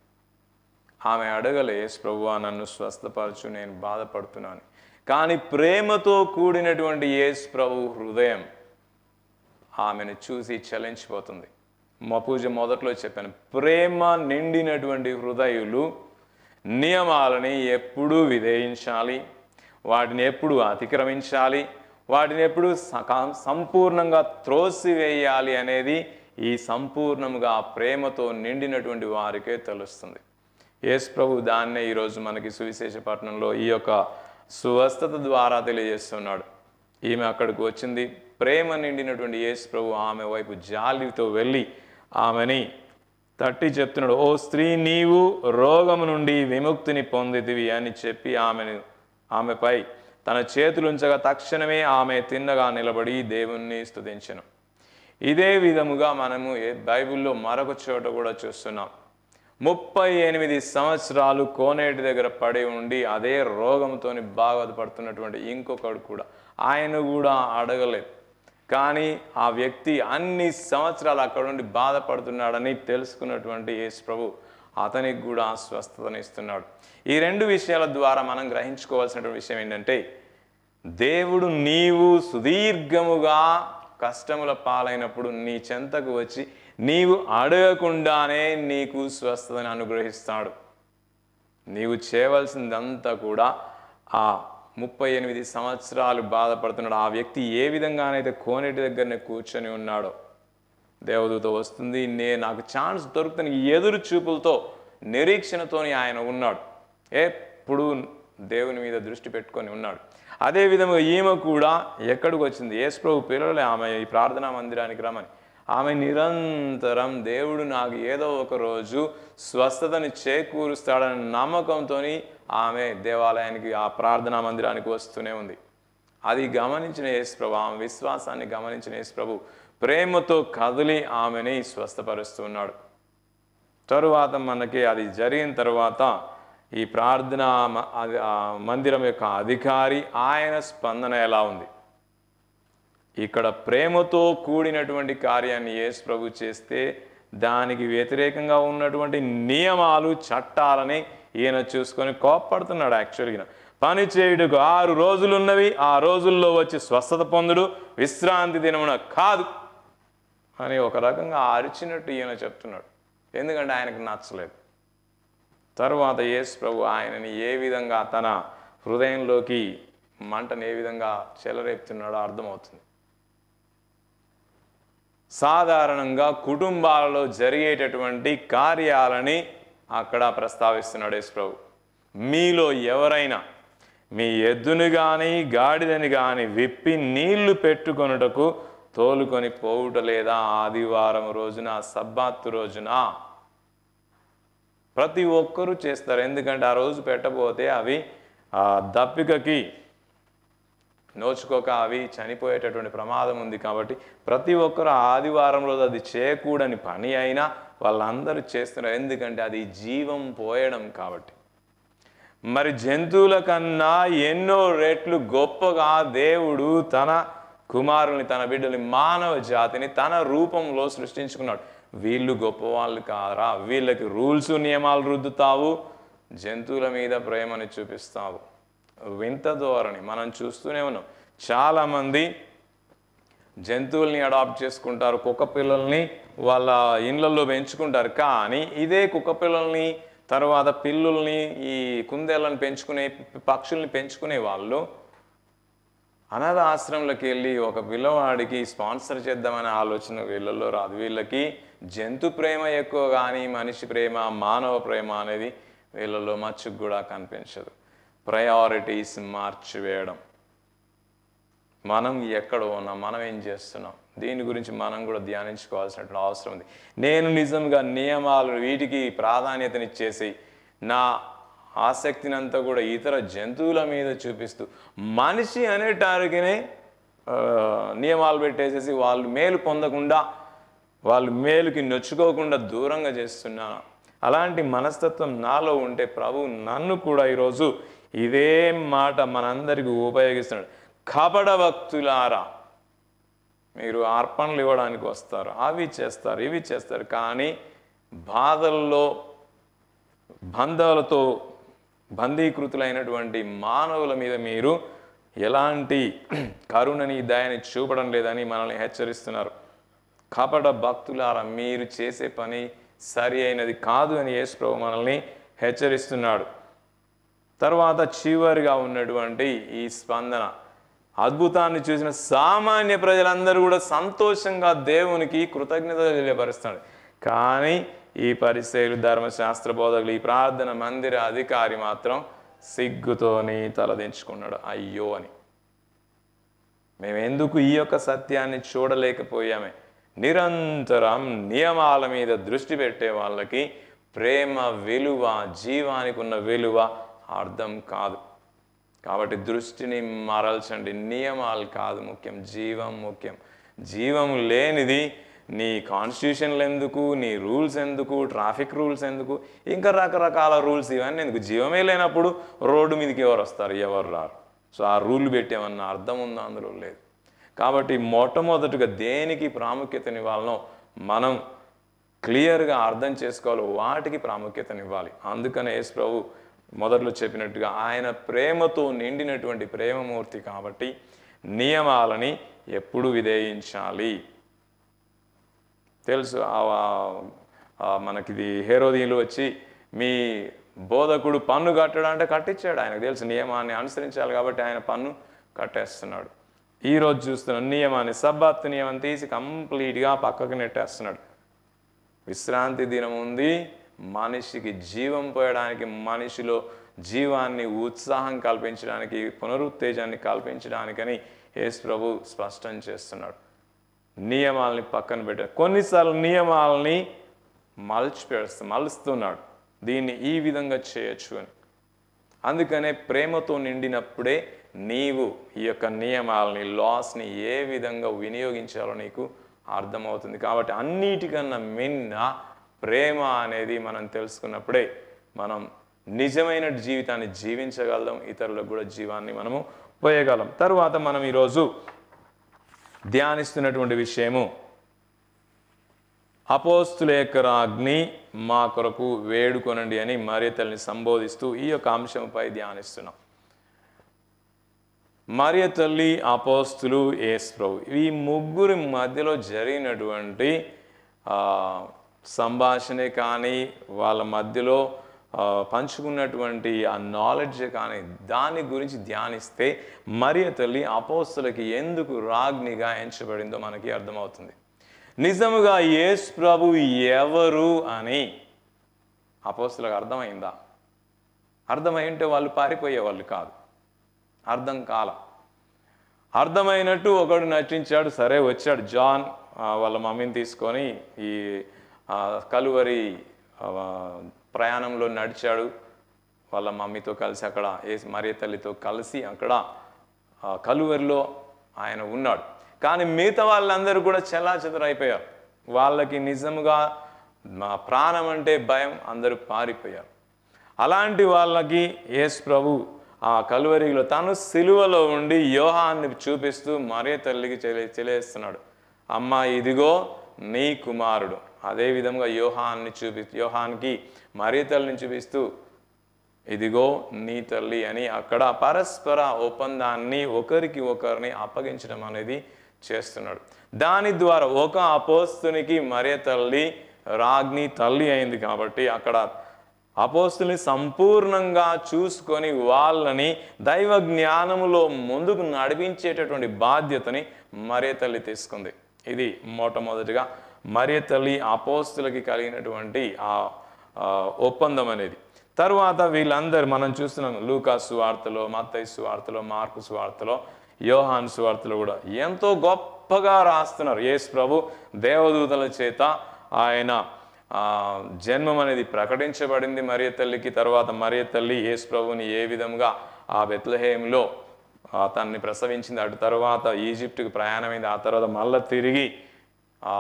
S2: ఆమె అడగలే "యేసు ప్రభువా నన్ను స్వస్థపరచు నేను బాధపడుతున్నాను కానీ ప్రేమతో కూడినటువంటి యేసు ప్రభు హృదయం ఆమెను చూసి చలించిపోతుంది మా పూజ మొదట్లో చెప్పాను ప్రేమ నిండినటువంటి హృదయులు నియమాలని ఎప్పుడూ విధేయించాలి వాటిని ఎప్పుడు అతిక్రమించాలి వాటిని ఎప్పుడు సక- సంపూర్ణంగా త్రోసివేయాలి అనేది ఈ సంపూర్ణంగా ప్రేమతో నిండినటువంటి వారికే తెలుస్తుంది యేసు ప్రభు దాన్నే ఈరోజు మనకి సువిశేష పట్టణంలో ఈ యొక్క స్వస్థత ద్వారా తెలియజేస్తున్నాడు ఈమె అక్కడికి వచ్చింది ప్రేమ నిండినటువంటి యేసు ప్రభు ఆమె వైపు జాలితో వెళ్ళి ఆమెని తట్టి చెప్తున్నాడు ఓ స్త్రీ నీవు రోగము నుండి విముక్తిని పొందితివి అని చెప్పి ఆమెను ఆమెపై తన చేతులుంచగా తక్షణమే ఆమె తిన్నగా నిలబడి దేవుణ్ణి స్తుతించెను ఇదే విధముగా మనము ఏ- బైబిల్లో మరొక చోట కూడా చూస్తున్నాం ముప్పై ఎనిమిది సంవత్సరాలు కోనేటి దగ్గర పడి ఉండి అదే రోగంతోని బాధపడుతున్నటువంటి ఇంకొకడు కూడా ఆయన కూడా అడగలేదు కానీ ఆ వ్యక్తి అన్ని సంవత్సరాలు అక్కడ నుండి బాధపడుతున్నాడని తెలుసుకున్నటువంటి యేసు ప్రభు అతనికి కూడా స్వస్థతని ఇస్తున్నాడు ఈ రెండు విషయాల ద్వారా మనం గ్రహించుకోవాల్సినటువంటి విషయం ఏంటంటే దేవుడు నీవు సుదీర్ఘముగా కష్టముల పాలైనప్పుడు నీ చెంతకు వచ్చి నీవు అడగకుండానే నీకు స్వస్థతని అనుగ్రహిస్తాడు నీవు చేయవలసిందంతా కూడా ఆ ముప్పై ఎనిమిది సంవత్సరాలు బాధపడుతున్నాడు ఆ వ్యక్తి ఏ విధంగానైతే కోనేటి దగ్గరనే కూర్చొని ఉన్నాడో దేవదూత వస్తుంది నే నాకు ఛాన్స్ దొరుకుతుంది ఎదురు చూపులతో నిరీక్షణతోని ఆయన ఉన్నాడు ఎప్పుడు దేవుని మీద దృష్టి పెట్టుకొని ఉన్నాడు అదే విధంగా ఈమె కూడా ఎక్కడికి వచ్చింది యేసు ప్రభు పిల్లలే ఆమె ఈ ప్రార్థనా మందిరానికి రమ్మని ఆమె నిరంతరం దేవుడు నాకు ఏదో ఒక రోజు స్వస్థతని చేకూరుస్తాడన్న నమ్మకంతో ఆమె దేవాలయానికి ఆ ప్రార్థనా మందిరానికి వస్తూనే ఉంది అది గమనించిన యేసు ప్రభు ఆమె విశ్వాసాన్ని గమనించిన యేసు ప్రభు ప్రేమతో కదిలి ఆమెని స్వస్థపరుస్తున్నాడు తరువాత మనకి అది జరిగిన తర్వాత ఈ ప్రార్థన మ- అది ఆ మందిరం యొక్క అధికారి ఆయన స్పందన ఎలా ఉంది ఇక్కడ ప్రేమతో కూడినటువంటి కార్యాన్ని యేసు ప్రభు చేస్తే దానికి వ్యతిరేకంగా ఉన్నటువంటి నియమాలు చట్టాలని ఈయన చూసుకొని కోప్పడుతున్నాడు యాక్చువల్గా పని చేయుటకు ఆరు రోజులు ఉన్నవి ఆ రోజుల్లో వచ్చి స్వస్థత పొందుడు విశ్రాంతి దినమున కాదు అని ఒక రకంగా అరిచినట్టు ఈయన చెప్తున్నాడు ఎందుకంటే ఆయనకు నచ్చలేదు తరువాత యేసు ప్రభు ఆయనని ఏ విధంగా తన హృదయంలోకి మంటను ఏ విధంగా చెలరేపుతున్నాడో అర్థమవుతుంది సాధారణంగా కుటుంబాలలో జరిగేటటువంటి కార్యాలని అక్కడ ప్రస్తావిస్తున్నాడు యేసు ప్రభు మీలో ఎవరైనా మీ ఎద్దుని కానీ గాడిదని కానీ విప్పి నీళ్లు పెట్టుకొనుటకు తోలుకొని పోవుట లేదా ఆదివారం రోజున సబ్బాత్తు రోజున ప్రతి ఒక్కరూ చేస్తారు ఎందుకంటే ఆ రోజు పెట్టబోతే అవి ఆ దప్పికకి నోచుకోక అవి చనిపోయేటటువంటి ప్రమాదం ఉంది కాబట్టి ప్రతి ఒక్కరు ఆ ఆదివారం రోజు అది చేయకూడని పని అయినా వాళ్ళందరూ చేస్తున్నారు ఎందుకంటే అది జీవం పోయడం కాబట్టి మరి జంతువుల కన్నా ఎన్నో రెట్లు గొప్పగా దేవుడు తన కుమారుని తన బిడ్డని మానవ జాతిని తన రూపంలో సృష్టించుకున్నాడు వీళ్ళు గొప్పవాళ్ళు కారా వీళ్ళకి రూల్స్ నియమాలు రుద్దుతావు జంతువుల మీద ప్రేమని చూపిస్తావు వింత ధోరణి మనం చూస్తూనే ఉన్నాం చాలామంది జంతువుల్ని అడాప్ట్ చేసుకుంటారు కుక్క పిల్లల్ని వాళ్ళ ఇండ్లలో పెంచుకుంటారు కానీ ఇదే కుక్క పిల్లల్ని తర్వాత పిల్లుల్ని ఈ కుందేళ్ళని పెంచుకునే పక్షుల్ని పెంచుకునే వాళ్ళు అనాథ ఆశ్రమంలోకి వెళ్ళి ఒక పిల్లవాడికి స్పాన్సర్ చేద్దామనే ఆలోచన వీళ్ళల్లో రాదు వీళ్ళకి జంతు ప్రేమ ఎక్కువ కానీ మనిషి ప్రేమ మానవ ప్రేమ అనేది వీళ్ళలో మచ్చుకు కూడా కనిపించదు ప్రయారిటీస్ మార్చివేయడం మనం ఎక్కడ ఉన్నాం మనం ఏం చేస్తున్నాం దీని గురించి మనం కూడా ధ్యానించుకోవాల్సినటువంటి అవసరం ఉంది నేను నిజంగా నియమాలు వీటికి ప్రాధాన్యతనిచ్చేసి నా ఆసక్తిని అంతా కూడా ఇతర జంతువుల మీద చూపిస్తూ మనిషి అనేటారికినే ఆ, నియమాలు పెట్టేసేసి వాళ్ళు మేలు పొందకుండా వాళ్ళు మేలుకి నొచ్చుకోకుండా దూరంగా చేస్తున్నాను అలాంటి మనస్తత్వం నాలో ఉంటే ప్రభు నన్ను కూడా ఈరోజు ఇదే మాట మనందరికీ ఉపయోగిస్తున్నాడు కపట భక్తులారా మీరు అర్పణలు ఇవ్వడానికి వస్తారు అవి చేస్తారు ఇవి చేస్తారు కానీ బాధల్లో బంధాలతో బందీకృతులైనటువంటి మానవుల మీద మీరు ఎలాంటి కరుణని దయని చూపడం లేదని మనల్ని హెచ్చరిస్తున్నారు కపట భక్తులారా మీరు చేసే పని సరి అయినది కాదు అని యేసు ప్రభు మనల్ని హెచ్చరిస్తున్నాడు తర్వాత చివరిగా ఉన్నటువంటి ఈ స్పందన అద్భుతాన్ని చూసిన సామాన్య ప్రజలందరూ కూడా సంతోషంగా దేవునికి కృతజ్ఞతలు తెలియపరుస్తున్నాడు కానీ ఈ పరిచయులు ధర్మశాస్త్ర బోధకులు ఈ ప్రార్థన మందిర అధికారి మాత్రం సిగ్గుతోని తలదించుకున్నాడు అయ్యో అని మేము ఎందుకు ఈ యొక్క సత్యాన్ని చూడలేకపోయామే నిరంతరం నియమాల మీద దృష్టి పెట్టే వాళ్ళకి ప్రేమ విలువ జీవానికి ఉన్న విలువ అర్థం కాదు కాబట్టి దృష్టిని మరల్చండి నియమాలు కాదు ముఖ్యం జీవం ముఖ్యం జీవం లేనిది నీ కాన్స్టిట్యూషన్లు ఎందుకు నీ రూల్స్ ఎందుకు ట్రాఫిక్ రూల్స్ ఎందుకు ఇంకా రకరకాల రూల్స్ ఇవన్నీ ఎందుకు జీవమే లేనప్పుడు రోడ్డు మీదకి ఎవరు వస్తారు ఎవరు రారు సో ఆ రూల్ పెట్టేమన్నా అర్థం ఉందా అందులో లేదు కాబట్టి మొట్టమొదటిగా దేనికి ప్రాముఖ్యతనివ్వాలనో మనం క్లియర్గా అర్థం చేసుకోవాలి వాటికి ప్రాముఖ్యతనివ్వాలి అందుకనే యేసు ప్రభు మొదట్లో చెప్పినట్టుగా ఆయన ప్రేమతో నిండినటువంటి ప్రేమమూర్తి కాబట్టి నియమాలని ఎప్పుడు విధేయించాలి తెలుసు ఆ- ఆ మనకిది హేరోదీయులు వచ్చి మీ బోధకుడు పన్ను కట్టడం అంటే కట్టించాడు ఆయనకు తెలుసు నియమాన్ని అనుసరించాలి కాబట్టి ఆయన పన్ను కట్టేస్తున్నాడు ఈ రోజు చూస్తున్న నియమాన్ని సబ్బాత్ నియమం తీసి కంప్లీట్గా పక్కకు నెట్టేస్తున్నాడు విశ్రాంతి దినం ఉంది మనిషికి జీవం పోయడానికి మనిషిలో జీవాన్ని ఉత్సాహం కల్పించడానికి పునరుత్తేజాన్ని కల్పించడానికని యేసు ప్రభు స్పష్టం చేస్తున్నాడు నియమాల్ని పక్కన పెట్టారు కొన్నిసార్లు నియమాలని మల్చిపేస్తూ మలుస్తున్నాడు దీన్ని ఈ విధంగా చేయొచ్చు అని అందుకనే ప్రేమతో నిండినప్పుడే నీవు ఈ యొక్క నియమాలని లాస్ని ఏ విధంగా వినియోగించాలో నీకు అర్థమవుతుంది కాబట్టి అన్నిటికన్నా మిన్న ప్రేమ అనేది మనం తెలుసుకున్నప్పుడే మనం నిజమైన జీవితాన్ని జీవించగలం ఇతరులకు కూడా జీవాన్ని మనము పోయగలం తరువాత మనం ఈరోజు ధ్యానిస్తున్నటువంటి విషయము అపోస్తుల యొక్క అగ్ని మా కొరకు వేడుకొనండి అని మరియతల్ని సంబోధిస్తూ ఈ యొక్క అంశంపై ధ్యానిస్తున్నాం మరియ తల్లి అపోస్తులు యేసు ప్రభు ఈ ముగ్గురి మధ్యలో జరిగినటువంటి ఆ, సంభాషణే కానీ వాళ్ళ మధ్యలో ఆ, పంచుకున్నటువంటి ఆ నాలెడ్జ్ కానీ దాని గురించి ధ్యానిస్తే మరియ తల్లి అపోస్తులకి ఎందుకు రాజ్ఞిగా ఎంచబడిందో మనకి అర్థమవుతుంది నిజముగా యేసు ప్రభు ఎవరు అని అపోస్తులకు అర్థమైందా అర్థమై ఉంటే వాళ్ళు పారిపోయేవాళ్ళు కాదు అర్థం కాల అర్థమైనట్టు ఒకడు నటించాడు సరే వచ్చాడు జాన్ ఆ, వాళ్ళ మమ్మీని తీసుకొని ఈ ఆ, కలువరి ఆ, ప్రయాణంలో నడిచాడు వాళ్ళ మమ్మీతో కలిసి అక్కడ ఏ మరియ తల్లితో కలిసి అక్కడ ఆ, కలువరిలో ఆయన ఉన్నాడు కానీ మిగతా వాళ్ళందరూ కూడా చెల్లా అయిపోయారు వాళ్ళకి నిజముగా మా ప్రాణం అంటే భయం అందరూ పారిపోయారు అలాంటి వాళ్ళకి యేసు ప్రభు ఆ కలువరిలో తాను సిలువలో ఉండి యోహాన్ని చూపిస్తూ మరే తల్లికి చెలి చెలేస్తున్నాడు అమ్మ ఇదిగో నీ కుమారుడు అదే విధంగా యోహాన్ని చూపి యోహాన్కి మరే తల్లిని చూపిస్తూ ఇదిగో నీ తల్లి అని అక్కడ పరస్పర ఒప్పందాన్ని ఒకరికి ఒకరిని అప్పగించడం అనేది చేస్తున్నాడు దాని ద్వారా ఒక అపోస్తునికి మరే తల్లి రాజ్ఞి తల్లి అయింది కాబట్టి అక్కడ అపోస్తుల్ని సంపూర్ణంగా చూసుకొని వాళ్ళని దైవ జ్ఞానములో ముందుకు నడిపించేటటువంటి బాధ్యతని మరియ తల్లి తీసుకుంది ఇది మొట్టమొదటిగా మరియ తల్లి అపోస్తులకి కలిగినటువంటి ఆ ఆ, ఒప్పందం అనేది తర్వాత వీళ్ళందరూ మనం చూస్తున్నాం లూకా సువార్తలో మత్తయి సువార్తలో మార్కు సువార్తలో యోహాన్ సువార్తలో కూడా ఎంతో గొప్పగా రాస్తున్నారు యేసు ప్రభు దేవదూతల చేత ఆయన ఆ, జన్మం అనేది ప్రకటించబడింది మరియ తల్లికి తర్వాత మరియ తల్లి యేసు ప్రభుని ఏ విధంగా ఆ బెత్లహేంలో ఆ, తనని ప్రసవించింది అటు తర్వాత ఈజిప్ట్కి ప్రయాణమైంది ఆ తర్వాత మళ్ళీ తిరిగి ఆ,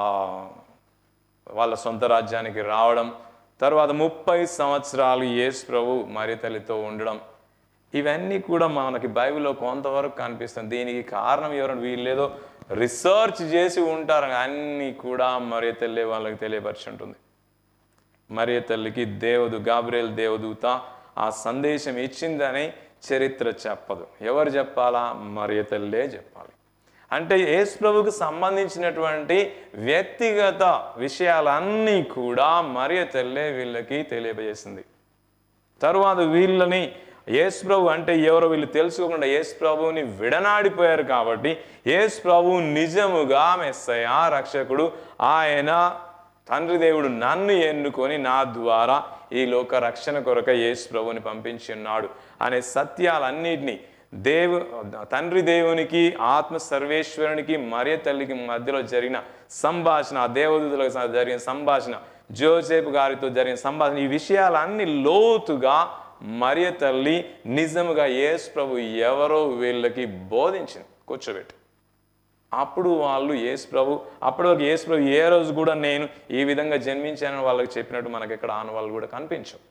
S2: వాళ్ళ సొంత రాజ్యానికి రావడం తర్వాత ముప్పై సంవత్సరాలు యేసు ప్రభు మరియ తల్లితో ఉండడం ఇవన్నీ కూడా మనకి బైబిల్లో కొంతవరకు కనిపిస్తుంది దీనికి కారణం ఎవరు వీళ్ళేదో రీసెర్చ్ చేసి ఉంటారు అన్నీ కూడా మరియ తల్లి వాళ్ళకి తెలియపరిచి ఉంటుంది మరియ తల్లికి దేవుడు గాబ్రియల్ దేవదూత ఆ సందేశం ఇచ్చిందని చరిత్ర చెప్పదు ఎవరు చెప్పాలా మరియ తల్లే చెప్పాలి అంటే యేసు ప్రభుకు సంబంధించినటువంటి వ్యక్తిగత విషయాలన్నీ కూడా మరియ తల్లే వీళ్ళకి తెలియజేసింది తరువాత వీళ్ళని యేసు ప్రభు అంటే ఎవరో వీళ్ళు తెలుసుకోకుండా యేసు ప్రభువుని విడనాడిపోయారు కాబట్టి యేసు ప్రభువు నిజముగా మెస్సయ రక్షకుడు ఆయన తండ్రి దేవుడు నన్ను ఎన్నుకొని నా ద్వారా ఈ లోక రక్షణ కొరక యేసు ప్రభుని పంపించి ఉన్నాడు అనే సత్యాలన్నిటినీ దేవు తండ్రి దేవునికి ఆత్మ సర్వేశ్వరునికి మరియ తల్లికి మధ్యలో జరిగిన సంభాషణ ఆ దేవదూతలకు జరిగిన సంభాషణ జోసేపు గారితో జరిగిన సంభాషణ ఈ విషయాలన్నీ లోతుగా మరియ తల్లి నిజముగా యేసు ప్రభు ఎవరో వీళ్ళకి బోధించింది కూర్చోబెట్టి అప్పుడు వాళ్ళు యేసు ప్రభు అప్పటి వరకు యేసు ప్రభు ఏ రోజు కూడా నేను ఈ విధంగా జన్మించానని వాళ్ళకి చెప్పినట్టు మనకి ఎక్కడ ఆనవాళ్ళు కూడా కనిపించవు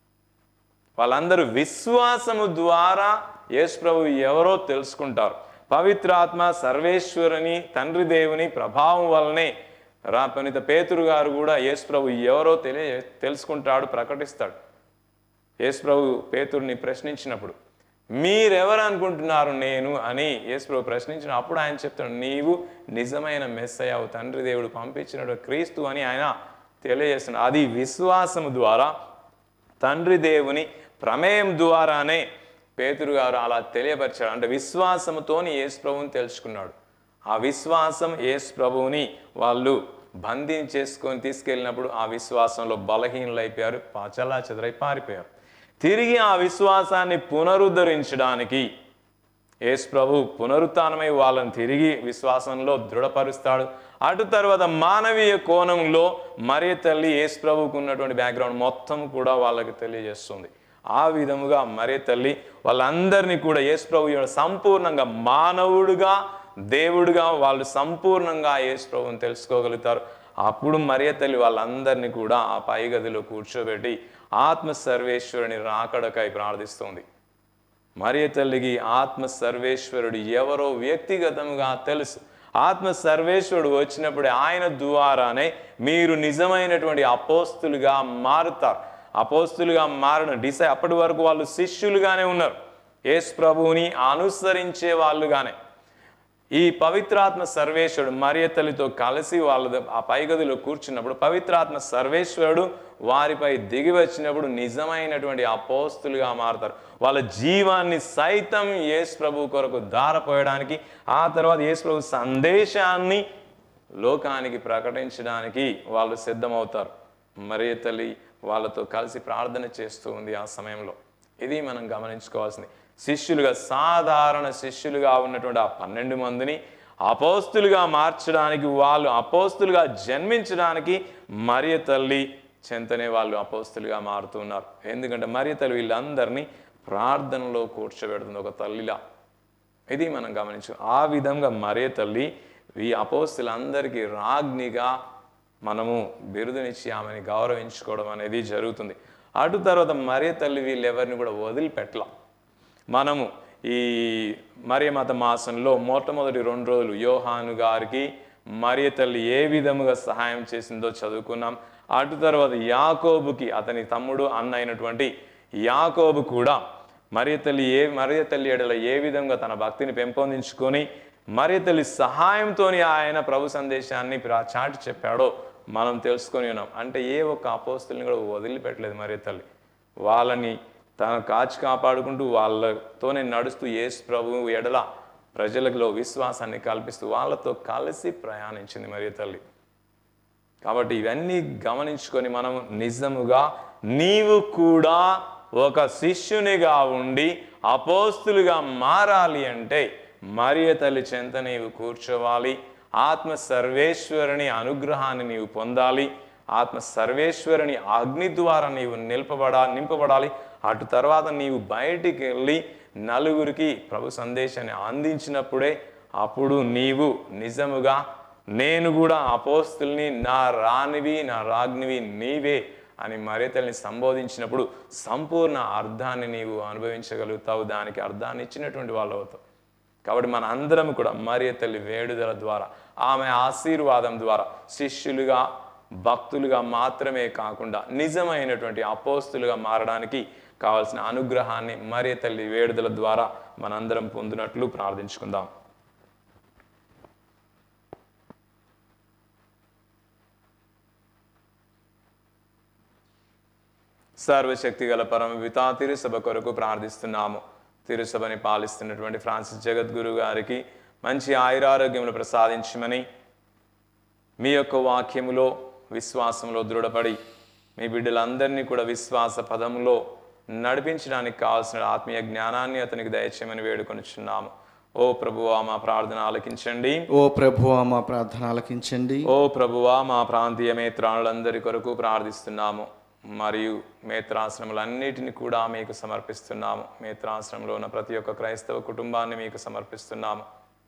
S2: వాళ్ళందరూ విశ్వాసము ద్వారా యేసు ప్రభు ఎవరో తెలుసుకుంటారు పవిత్రాత్మ సర్వేశ్వరుని తండ్రి దేవుని ప్రభావం వల్లనే రా పనిత పేతురు గారు కూడా యేసు ప్రభు ఎవరో తెలియ తెలుసుకుంటాడు ప్రకటిస్తాడు యేసు ప్రభు పేతుర్ని ప్రశ్నించినప్పుడు మీరెవరు అనుకుంటున్నారు నేను అని యేసు ప్రభు ప్రశ్నించిన అప్పుడు ఆయన చెప్తాడు నీవు నిజమైన మెస్సయ్యావు తండ్రి దేవుడు పంపించినడు క్రీస్తు అని ఆయన తెలియజేస్తున్నాడు అది విశ్వాసము ద్వారా తండ్రి దేవుని ప్రమేయం ద్వారానే పేతురు గారు అలా తెలియపరిచాడు అంటే విశ్వాసముతోని యేసు ప్రభువుని తెలుసుకున్నాడు ఆ విశ్వాసం యేసు ప్రభువుని వాళ్ళు బంధించేసుకొని తీసుకెళ్ళినప్పుడు ఆ విశ్వాసంలో బలహీనులైపోయారు పాచలా చెదరై పారిపోయారు తిరిగి ఆ విశ్వాసాన్ని పునరుద్ధరించడానికి యేసు ప్రభు పునరుత్నమై వాళ్ళని తిరిగి విశ్వాసంలో దృఢపరుస్తాడు అటు తర్వాత మానవీయ కోణంలో మరియ తల్లి యేసు ప్రభుకు ఉన్నటువంటి బ్యాక్గ్రౌండ్ మొత్తం కూడా వాళ్ళకి తెలియజేస్తుంది ఆ విధముగా మరియ తల్లి వాళ్ళందరినీ కూడా యేసు ప్రభు యొక్క సంపూర్ణంగా మానవుడుగా దేవుడుగా వాళ్ళు సంపూర్ణంగా యేసు ప్రభుని తెలుసుకోగలుగుతారు అప్పుడు మరియ తల్లి వాళ్ళందరినీ కూడా ఆ పై గదిలో కూర్చోబెట్టి ఆత్మ సర్వేశ్వరుని రాకడకై ప్రార్థిస్తుంది మరియ తల్లికి ఆత్మ సర్వేశ్వరుడు ఎవరో వ్యక్తిగతంగా తెలుసు ఆత్మ సర్వేశ్వరుడు వచ్చినప్పుడు ఆయన ద్వారానే మీరు నిజమైనటువంటి అపోస్తులుగా మారుతారు అపోస్తులుగా మారిన డిసై అప్పటి వరకు వాళ్ళు శిష్యులుగానే ఉన్నారు యేసు ప్రభువుని అనుసరించే వాళ్ళుగానే ఈ పవిత్రాత్మ సర్వేశ్వరుడు మరియ తల్లితో కలిసి వాళ్ళ ఆ పైగదిలో కూర్చున్నప్పుడు పవిత్రాత్మ సర్వేశ్వరుడు వారిపై దిగి వచ్చినప్పుడు నిజమైనటువంటి అపోస్తులుగా మారుతారు వాళ్ళ జీవాన్ని సైతం యేసు ప్రభు కొరకు దారపోయడానికి ఆ తర్వాత యేసు ప్రభు సందేశాన్ని లోకానికి ప్రకటించడానికి వాళ్ళు సిద్ధమవుతారు మరియ తల్లి వాళ్ళతో కలిసి ప్రార్థన చేస్తూ ఉంది ఆ సమయంలో ఇది మనం గమనించుకోవాల్సింది శిష్యులుగా సాధారణ శిష్యులుగా ఉన్నటువంటి ఆ పన్నెండు మందిని అపోస్తులుగా మార్చడానికి వాళ్ళు అపోస్తులుగా జన్మించడానికి మరియ తల్లి చెంతనే వాళ్ళు అపోస్తులుగా మారుతున్నారు ఎందుకంటే మరియ తల్లి వీళ్ళందరినీ ప్రార్థనలో కూర్చోబెడుతుంది ఒక తల్లిలా ఇది మనం గమనించు ఆ విధంగా మరియ తల్లి ఈ అపోస్తులందరికీ రాజ్ఞిగా మనము బిరుదునిచ్చి ఆమెని గౌరవించుకోవడం అనేది జరుగుతుంది అటు తర్వాత మరియ తల్లి వీళ్ళెవరిని కూడా వదిలిపెట్టల మనము ఈ మరియమత మాసంలో మొట్టమొదటి రెండు రోజులు యోహాను గారికి మరియ తల్లి ఏ విధముగా సహాయం చేసిందో చదువుకున్నాం అటు తర్వాత యాకోబుకి అతని తమ్ముడు అన్న అయినటువంటి యాకోబు కూడా మరియ తల్లి ఏ మరియ తల్లి ఎడల ఏ విధంగా తన భక్తిని పెంపొందించుకొని మరియ తల్లి సహాయంతోని ఆయన ప్రభు సందేశాన్ని ప్రా- చాటి చెప్పాడో మనం తెలుసుకొని ఉన్నాం అంటే ఏ ఒక్క అపోస్తుల్ని కూడా వదిలిపెట్టలేదు మరియ తల్లి వాళ్ళని తను కాచి కాపాడుకుంటూ వాళ్ళతోనే నడుస్తూ యేసు ప్రభు ఎడల ప్రజలలో విశ్వాసాన్ని కల్పిస్తూ వాళ్ళతో కలిసి ప్రయాణించింది మరియ తల్లి కాబట్టి ఇవన్నీ గమనించుకొని మనం నిజముగా నీవు కూడా ఒక శిష్యునిగా ఉండి అపోస్తులుగా మారాలి అంటే మరియ తల్లి చెంత నీవు కూర్చోవాలి ఆత్మ సర్వేశ్వరుని అనుగ్రహాన్ని నీవు పొందాలి ఆత్మ సర్వేశ్వరుని అగ్ని ద్వారా నీవు నిలపబడా నింపబడాలి అటు తర్వాత నీవు బయటికి వెళ్ళి నలుగురికి ప్రభు సందేశాన్ని అందించినప్పుడే అప్పుడు నీవు నిజముగా నేను కూడా అపోస్తుల్ని నా రానివి నా రాజ్ఞివి నీవే అని మరియతల్ని సంబోధించినప్పుడు సంపూర్ణ అర్థాన్ని నీవు అనుభవించగలుగుతావు దానికి అర్థాన్ని ఇచ్చినటువంటి వాళ్ళు అవుతావు కాబట్టి మన అందరం కూడా మరియ తల్లి వేడుదల ద్వారా ఆమె ఆశీర్వాదం ద్వారా శిష్యులుగా భక్తులుగా మాత్రమే కాకుండా నిజమైనటువంటి అపోస్తులుగా మారడానికి కావాల్సిన అనుగ్రహాన్ని మరియ తల్లి వేడుదల ద్వారా మనందరం పొందినట్లు ప్రార్థించుకుందాం సర్వశక్తి గల పరమ పితా తిరుసభ కొరకు ప్రార్థిస్తున్నాము తిరుసభని పాలిస్తున్నటువంటి ఫ్రాన్సిస్ జగద్గురు గారికి మంచి ఆయురారోగ్యములు ప్రసాదించమని మీ యొక్క వాక్యములో విశ్వాసంలో దృఢపడి మీ బిడ్డలందరినీ కూడా విశ్వాస పదములో నడిపించడానికి కావాల్సిన ఆత్మీయ జ్ఞానాన్ని అతనికి దయచేయమని వేడుకొనిచున్నాము ఓ ప్రభువా మా ప్రార్థన ఆలకించండి
S1: ఓ ప్రభువా మా ప్రార్థన ఆలకించండి
S2: ఓ ప్రభువా మా ప్రాంతీయ మేత్రాలందరి కొరకు ప్రార్థిస్తున్నాము మరియు మేత్రాశ్రములన్నిటిని కూడా మీకు సమర్పిస్తున్నాము మేత్రాశ్రమంలో ఉన్న ప్రతి ఒక్క క్రైస్తవ కుటుంబాన్ని మీకు సమర్పిస్తున్నాము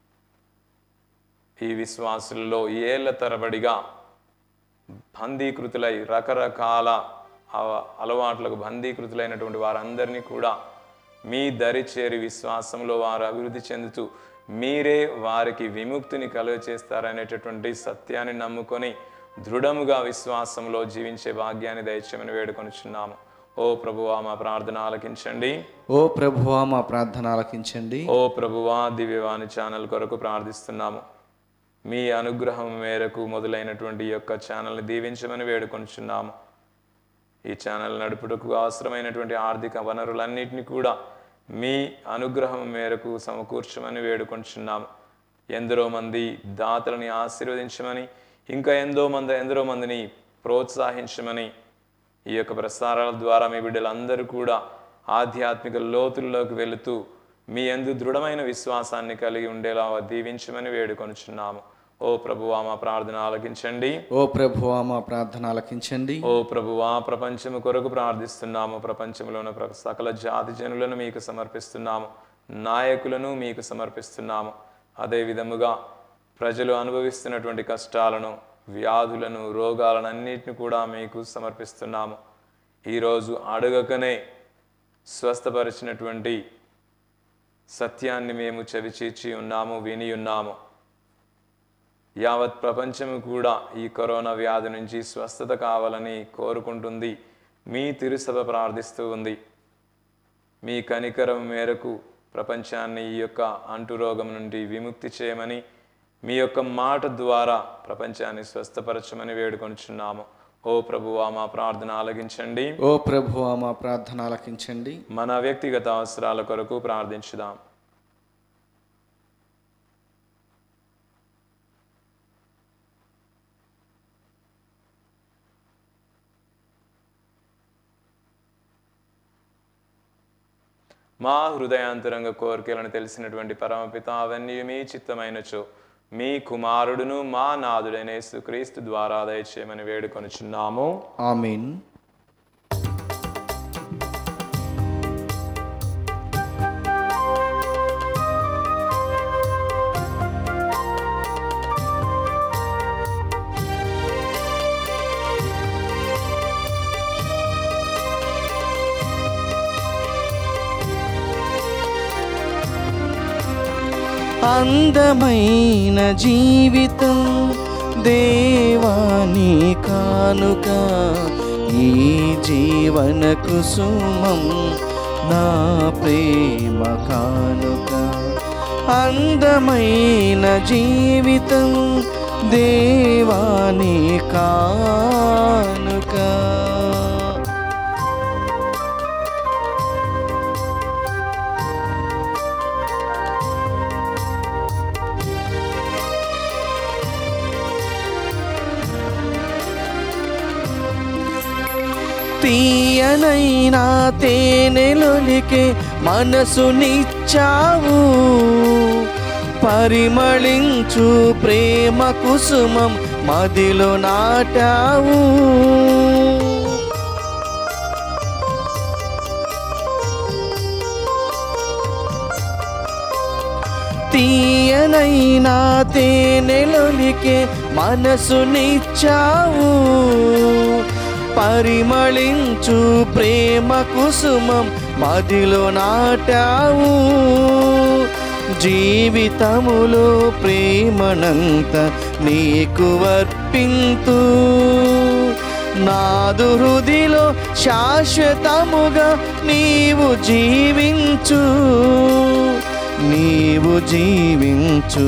S2: ఈ విశ్వాసులలో ఏళ్ల తరబడిగా బందీకృతులై రకరకాల అవ- అలవాట్లకు బందీకృతులైనటువంటి వారందరినీ కూడా మీ దరి చేరి విశ్వాసంలో వారు అభివృద్ధి చెందుతూ మీరే వారికి విముక్తిని కలుగ చేస్తారనేటటువంటి సత్యాన్ని నమ్ముకొని దృఢముగా విశ్వాసంలో జీవించే భాగ్యాన్ని దయచేయమని వేడుకొనిచున్నాము ఓ ప్రభువా మా ప్రార్థన ఆలకించండి
S1: ఓ ప్రభువా మా ప్రార్థన ఆలకించండి
S2: ఓ ప్రభువా దివ్యవాణి ఛానల్ కొరకు ప్రార్థిస్తున్నాము మీ అనుగ్రహం మేరకు మొదలైనటువంటి ఈ యొక్క ఛానల్ని దీవించమని వేడుకొనిచున్నాము ఈ ఛానల్ నడుపుటకు అవసరమైనటువంటి ఆర్థిక వనరులన్నింటినీ కూడా మీ అనుగ్రహం మేరకు సమకూర్చమని వేడుకొంచున్నాము ఎందరో మంది దాతలని ఆశీర్వదించమని ఇంకా ఎంతో మంది ఎందరో మందిని ప్రోత్సహించమని ఈ యొక్క ప్రసారాల ద్వారా మీ బిడ్డలందరూ కూడా ఆధ్యాత్మిక లోతుల్లోకి వెళుతూ మీ ఎందు దృఢమైన విశ్వాసాన్ని కలిగి ఉండేలా దీవించమని వేడుకొనుచున్నాము ఓ ప్రభువా మా ప్రార్థన ఆలకించండి
S1: ఓ ప్రభువా మా ప్రార్థన ఆలకించండి
S2: ఓ ప్రభువా ప్రపంచము కొరకు ప్రార్థిస్తున్నాము ప్రపంచంలో ఉన్న ప్ర- సకల జాతి జనులను మీకు సమర్పిస్తున్నాము నాయకులను మీకు సమర్పిస్తున్నాము అదే విధముగా ప్రజలు అనుభవిస్తున్నటువంటి కష్టాలను వ్యాధులను రోగాలను అన్నిటిని కూడా మీకు సమర్పిస్తున్నాము ఈరోజు అడగకనే స్వస్థపరిచినటువంటి సత్యాన్ని మేము చవిచీర్చి ఉన్నాము విని ఉన్నాము యావత్ ప్రపంచము కూడా ఈ కరోనా వ్యాధి నుంచి స్వస్థత కావాలని కోరుకుంటుంది మీ తిరుసభ ప్రార్థిస్తూ ఉంది మీ కనికరం మేరకు ప్రపంచాన్ని ఈ యొక్క అంటురోగం నుండి విముక్తి చేయమని మీ యొక్క మాట ద్వారా ప్రపంచాన్ని స్వస్థపరచమని వేడుకొనిచున్నాము ఓ ప్రభువా మా ప్రార్థన ఆలకించండి
S1: ఓ ప్రభువా మా ప్రార్థన ఆలకించండి
S2: మన వ్యక్తిగత అవసరాల కొరకు ప్రార్థించుదాం మా హృదయాంతరంగ కోరికలను తెలిసినటువంటి పరమపిత అవన్నీ మీ చిత్తమైనచో మీ కుమారుడును మా నాదుడైన యేసుక్రీస్తు ద్వారా దయచేయమని వేడుకొనుచున్నాము
S1: ఆమీన్ అందమైన జీవితం దేవాని కానుక ఈ జీవన కుసుమం నా ప్రేమ కానుక అందమైన జీవితం దేవాని కానుక తీయనైనా తేనెలొలికే మనసునిచ్చావు పరిమళించు ప్రేమ కుసుమం మదిలో నాటావు తీయనైనా తేనెలొలికే మనసునిచ్చావు పరిమళించు ప్రేమ కుసుమం మదిలో నాటావు జీవితములో ప్రేమనంత నీకు వర్పింతు నాదు హృదిలో శాశ్వతముగా నీవు జీవించు నీవు జీవించు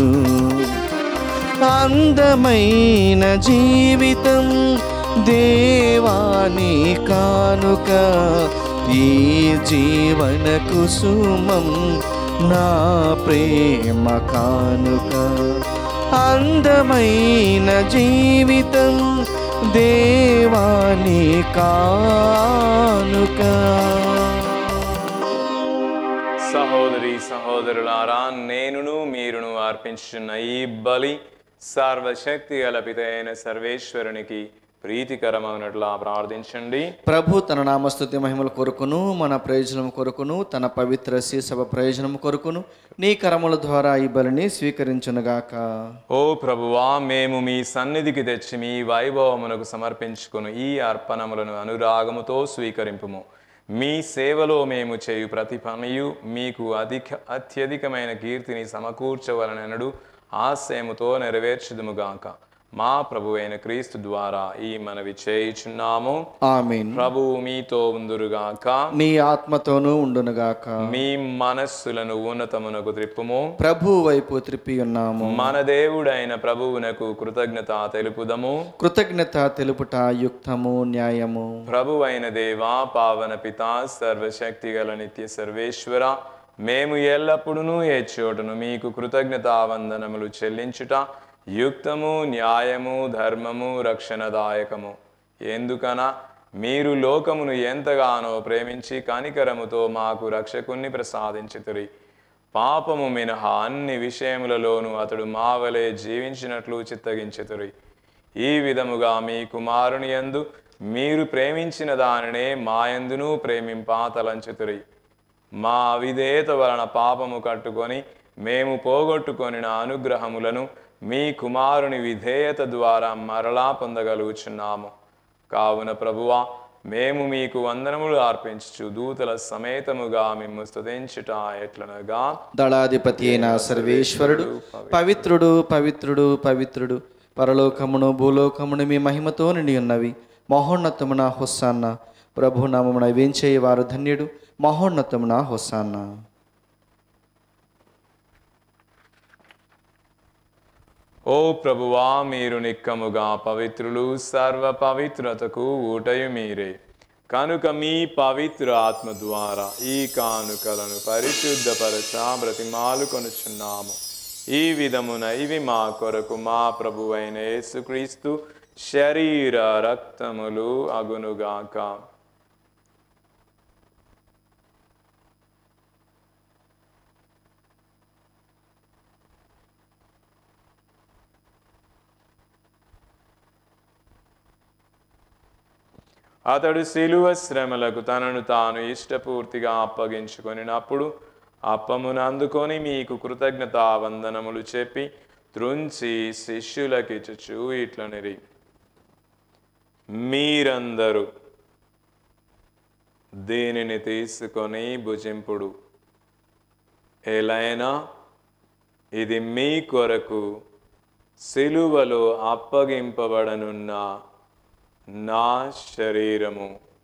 S1: అందమైన జీవితం దేవాని కానుక ఈ జీవన కుసుమం నా ప్రేమ కానుక అందమైన జీవితం దేవాని కానుక
S2: సహోదరి సహోదరులారా నేనును మీరును అర్పించున్న ఈ బలి సర్వశక్తి గలపిత అయిన సర్వేశ్వరునికి ప్రీతికరమైనట్లా ప్రార్థించండి
S1: ప్రభు తన నామస్తుతి మహిమల కొరకును మన ప్రయోజనం కొరకును తన పవిత్ర శీసభ ప్రయోజనం కొరకును నీ కరముల ద్వారా ఈ బలిని స్వీకరించునుగాక
S2: ఓ ప్రభువా మేము మీ సన్నిధికి తెచ్చి మీ వైభవమునకు సమర్పించుకుని ఈ అర్పణములను అనురాగముతో స్వీకరింపుము మీ సేవలో మేము చేయు ప్రతి పనియు మీకు అధిక అత్యధికమైన కీర్తిని సమకూర్చవలనడు ఆశయముతో నెరవేర్చుదుముగాక మా ప్రభు అయిన క్రీస్తు ద్వారా ఈ మనవి చేయుచున్నాము
S1: ఆమెన్
S2: ప్రభువు మీతో ఉందురుగాక
S1: నీ ఆత్మతోనూ ఉండునుగాక
S2: మీ మనస్సులను ఉన్నతమునకు త్రిప్పుము
S1: ప్రభు వైపు త్రిప్పి ఉన్నాము
S2: మన దేవుడైన ప్రభువునకు కృతజ్ఞత తెలుపుదము
S1: కృతజ్ఞత తెలుపుట యుక్తము న్యాయము
S2: ప్రభువైన దేవా పావన పిత సర్వశక్తి గల నిత్య సర్వేశ్వర మేము ఎల్లప్పుడూ ఏ చోటును మీకు కృతజ్ఞతావందనములు చెల్లించుట యుక్తము న్యాయము ధర్మము రక్షణదాయకము ఎందుకన మీరు లోకమును ఎంతగానో ప్రేమించి కనికరముతో మాకు రక్షకుణ్ణి ప్రసాదించుతురి పాపము మినహా అన్ని విషయములలోనూ అతడు మావలే జీవించినట్లు చిత్తగించుతురి ఈ విధముగా మీ కుమారుని యందు మీరు ప్రేమించిన దానినే మాయందును ప్రేమింపా తలంచుతురి మా అవిధేయత వలన పాపము కట్టుకొని మేము పోగొట్టుకొనిన అనుగ్రహములను మీ కుమారుని విధేయత ద్వారా మరలా పొందగలుగుచున్నాము కావున ప్రభువా మేము మీకు వందనములు అర్పించు దూతల సమేతముగా మిమ్ము స్తుతించుట ఎట్లనగా
S1: దళాధిపతి అయిన సర్వేశ్వరుడు పవిత్రుడు పవిత్రుడు పవిత్రుడు పరలోకమును భూలోకమును మీ మహిమతో నిండి ఉన్నవి మహోన్నతమున హొస్సాన్న ప్రభు నామమున వేంచేయవారు ధన్యుడు మహోన్నతమున హొస్సాన్న
S2: ఓ ప్రభువా మీరు నిక్కముగా పవిత్రులు సర్వ పవిత్రతకు ఊటయు మీరే కనుక మీ పవిత్ర ఆత్మ ద్వారా ఈ కానుకలను పరిశుద్ధపరచ బ్రతిమాలు కొనుచున్నాము ఈ విధమున ఇవి మా కొరకు మా ప్రభువైన యేసుక్రీస్తు శరీర రక్తములు అగునుగాక అతడు శిలువ శ్రమలకు తనను తాను ఇష్టపూర్తిగా అప్పగించుకొనినప్పుడు అప్పమును అందుకొని మీకు కృతజ్ఞతా వందనములు చెప్పి త్రుంచి శిష్యులకిచ్చుచు ఇట్లనిరి మీరందరూ దీనిని తీసుకొని భుజింపుడు ఎలైనా ఇది మీ కొరకు సిలువలో అప్పగింపబడనున్న నా శరీరము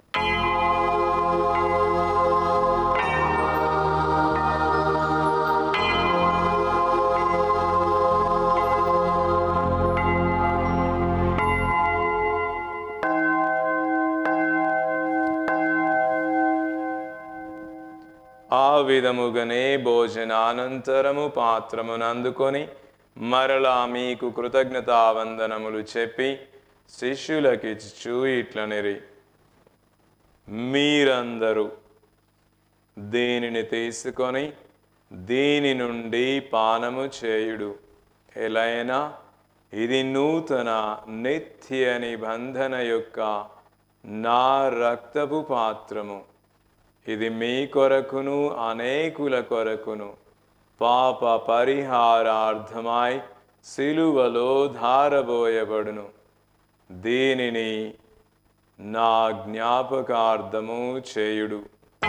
S2: ఆ విధముగానే భోజనానంతరము పాత్రమును అందుకొని మరలా మీకు కృతజ్ఞతావందనములు చెప్పి శిష్యులకిచ్చు ఇట్లనిరి మీరందరూ దీనిని తీసుకొని దీని నుండి పానము చేయుడు ఎలైనా ఇది నూతన నిత్య నిబంధన యొక్క నా రక్తపు పాత్రము ఇది మీ కొరకును అనేకుల కొరకును పాప పరిహారార్థమై సిలువలో ధారబోయబడును దీనిని నా జ్ఞాపకార్థము చేయుడు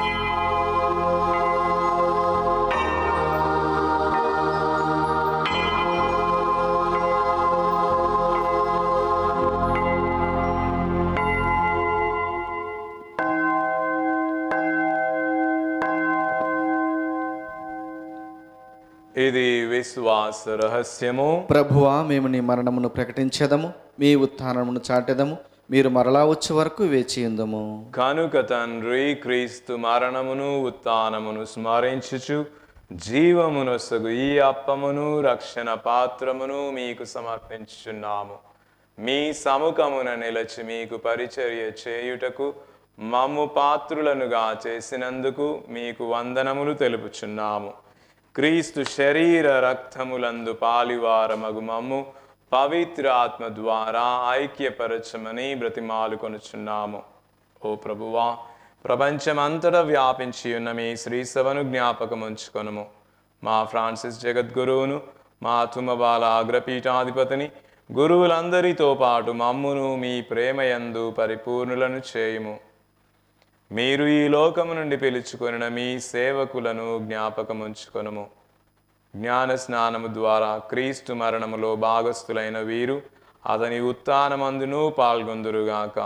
S2: ఇది విశ్వాస రహస్యము
S1: ప్రభువా మేము నీ మరణమును ప్రకటించేదము మీ ఉత్థానమును చాటెదము మీరు మరలా వచ్చే వరకు వేచి ఉందము
S2: కనుక తండ్రి క్రీస్తు మరణమును ఉత్థానమును స్మరించుచు జీవమునొసగు ఈ అప్పమును రక్షణ పాత్రమును మీకు సమర్పించుచున్నాము మీ సముఖమున నిలచి మీకు పరిచర్య చేయుటకు మమ్ము పాత్రులనుగా చేసినందుకు మీకు వందనములు తెలుపుచున్నాము క్రీస్తు శరీర రక్తములందు పాలివారమగు మమ్ము పవిత్ర ఆత్మ ద్వారా ఐక్యపరచమని బ్రతిమాలుకొనుచున్నాము ఓ ప్రభువా ప్రపంచమంతటా వ్యాపించి ఉన్న మీ శ్రీసభను జ్ఞాపకం ఉంచుకొనుము మా ఫ్రాన్సిస్ జగద్గురువును మా తుమ్మబాల అగ్రపీఠాధిపతిని గురువులందరితో పాటు మమ్మును మీ ప్రేమయందు పరిపూర్ణులను చేయుము మీరు ఈ లోకము నుండి పిలుచుకొనిన మీ సేవకులను జ్ఞాపకం ఉంచుకొనుము జ్ఞాన స్నానము ద్వారా క్రీస్తు మరణములో భాగస్థులైన వీరు అతని ఉత్థానమందును పాల్గొందురుగాక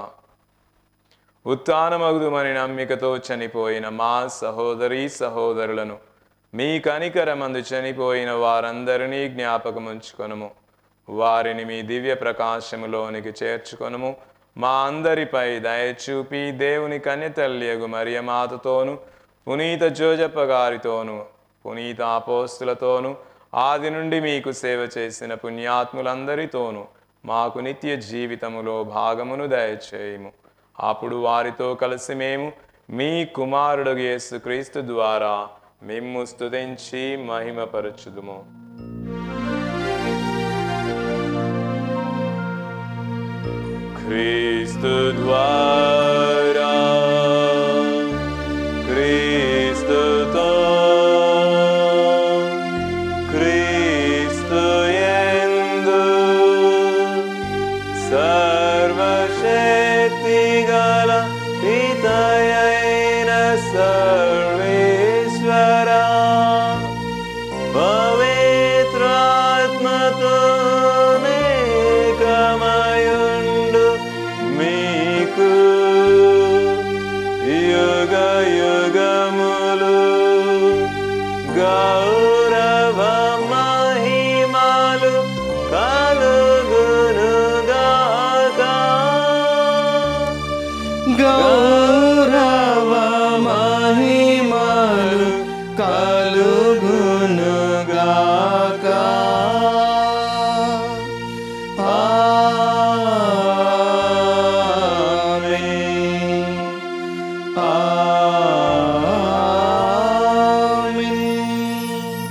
S2: ఉత్థానమగుదుమని నమ్మికతో చనిపోయిన మా సహోదరి సహోదరులను మీ కనికరమందు చనిపోయిన వారందరినీ జ్ఞాపకం ఉంచుకొనుము వారిని మీ దివ్య ప్రకాశములోనికి చేర్చుకొనుము మా అందరిపై దయచూపి దేవుని కన్యతల్యగు మరియమాతతోను పునీత జోజప్ప గారితోను పునీత అపోస్తులతోను ఆది నుండి మీకు సేవ చేసిన పుణ్యాత్ములందరితోనూ మాకు నిత్య జీవితములో భాగమును దయచేయము అప్పుడు వారితో కలిసి మేము మీ కుమారుడు యేసుక్రీస్తు ద్వారా మిమ్ము స్తుతించి మహిమపరచుదుము క్రీస్తు ద్వారా క్రీస్తుతో క్రీస్తు యందు సర్వశక్తి గల పితయైన సర్వేశ్వరా పవిత్రాత్మతో నేకమయుండు మీకు యుగ యుగములు గౌరవ మహిమలు కలుగునుగాక
S1: గౌరవ మహిమలు కలుగునుగాక ఆమేన్. ఆమేన్.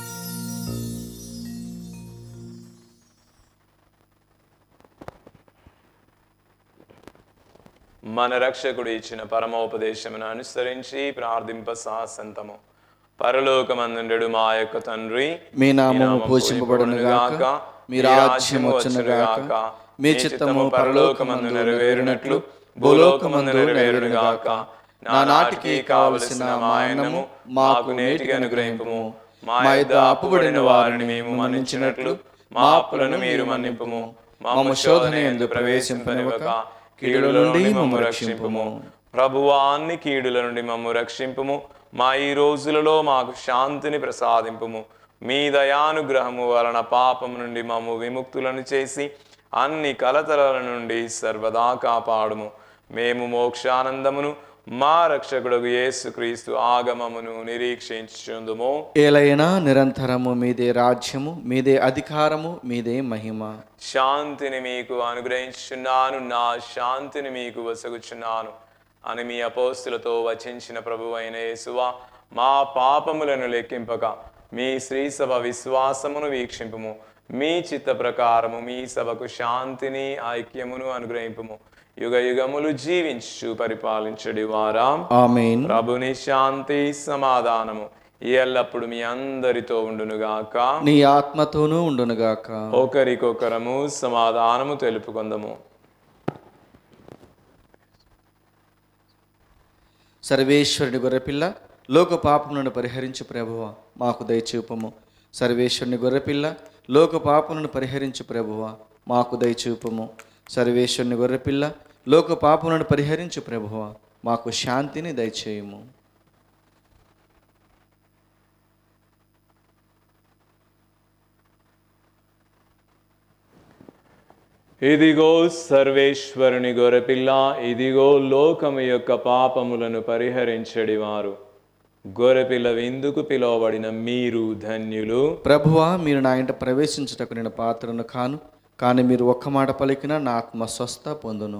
S2: మన రక్షకుడు ఇచ్చిన పరమోపదేశమును అనుసరించి ప్రార్థింప సాసంతము పరలోకమందుండెడు మా యొక్క తండ్రి
S1: మీ నామము పూజింపబడును గాక మీ రాజ్యం వచ్చును గాక మీ చిత్తము పరలోకమందు నెరవేరినట్లు భూలోకమందు నెరవేరును గాక నా నాటికి కావలసిన మా అన్నము మాకు నేటికి అనుగ్రహింపుము మా యొద్ద అప్పుబడిన వారిని మేము మన్నించినట్లు మా అప్పులను మీరు మన్నింపుము మమ్మ శోధన ఎందు ప్రవేశింపనివ్వక కీడుల నుండి మమ్మ రక్షింపుము
S2: ప్రభువాన్ని కీడుల నుండి మమ్ము రక్షింపుము మా ఈ రోజులలో మాకు శాంతిని ప్రసాదింపుము మీ దయానుగ్రహము వలన పాపము నుండి మమ్ము విముక్తులను చేసి అన్ని కలతల నుండి సర్వదా కాపాడుము మేము మోక్షానందమును మా రక్షకుడు యేసుక్రీస్తు ఆగమమును నిరీక్షించుందుము
S1: ఏలైనా నిరంతరము మీదే రాజ్యము మీదే అధికారము మీదే మహిమ
S2: శాంతిని మీకు అనుగ్రహించున్నాను నా శాంతిని మీకు వసగుచున్నాను అని మీ అపోస్తులతో వచించిన ప్రభు అయిన యేసువా మా పాపములను లెక్కింపక మీ శ్రీ సభ విశ్వాసమును వీక్షింపుము మీ చిత్త ప్రకారము మీ సభకు శాంతిని ఐక్యమును అనుగ్రహింపుము యుగ యుగములు జీవించు పరిపాలించడి వారా
S1: ఆమెన్
S2: ప్రభుని శాంతి సమాధానము ఎల్లప్పుడు మీ అందరితో ఉండునుగాక
S1: నీ ఆత్మతోనూ ఉండునుగాక
S2: ఒకరికొకరము సమాధానము తెలుపుకుందము
S1: సర్వేశ్వరుని గొర్రెపిల్ల లోక పాపములను పరిహరించు ప్రభువ మాకు దయచూపము సర్వేశ్వరుని గొర్రెపిల్ల లోక పాపములను పరిహరించు ప్రభువ మాకు దయచూపము సర్వేశ్వరుని గొర్రెపిల్ల లోక పాపములను పరిహరించు ప్రభువ మాకు శాంతిని దయచేయము
S2: ఇదిగో సర్వేశ్వరుని గొర్రెపిల్ల ఇదిగో లోకము యొక్క పాపములను పరిహరించడి వారు గొర్రెపిల్ల విందుకు పిలువబడిన మీరు ధన్యులు
S1: ప్రభువా మీరు నా ఇంట ప్రవేశించుటకు నేను పాత్రను కాను కానీ మీరు ఒక్క మాట పలికిన నా ఆత్మ స్వస్థ పొందును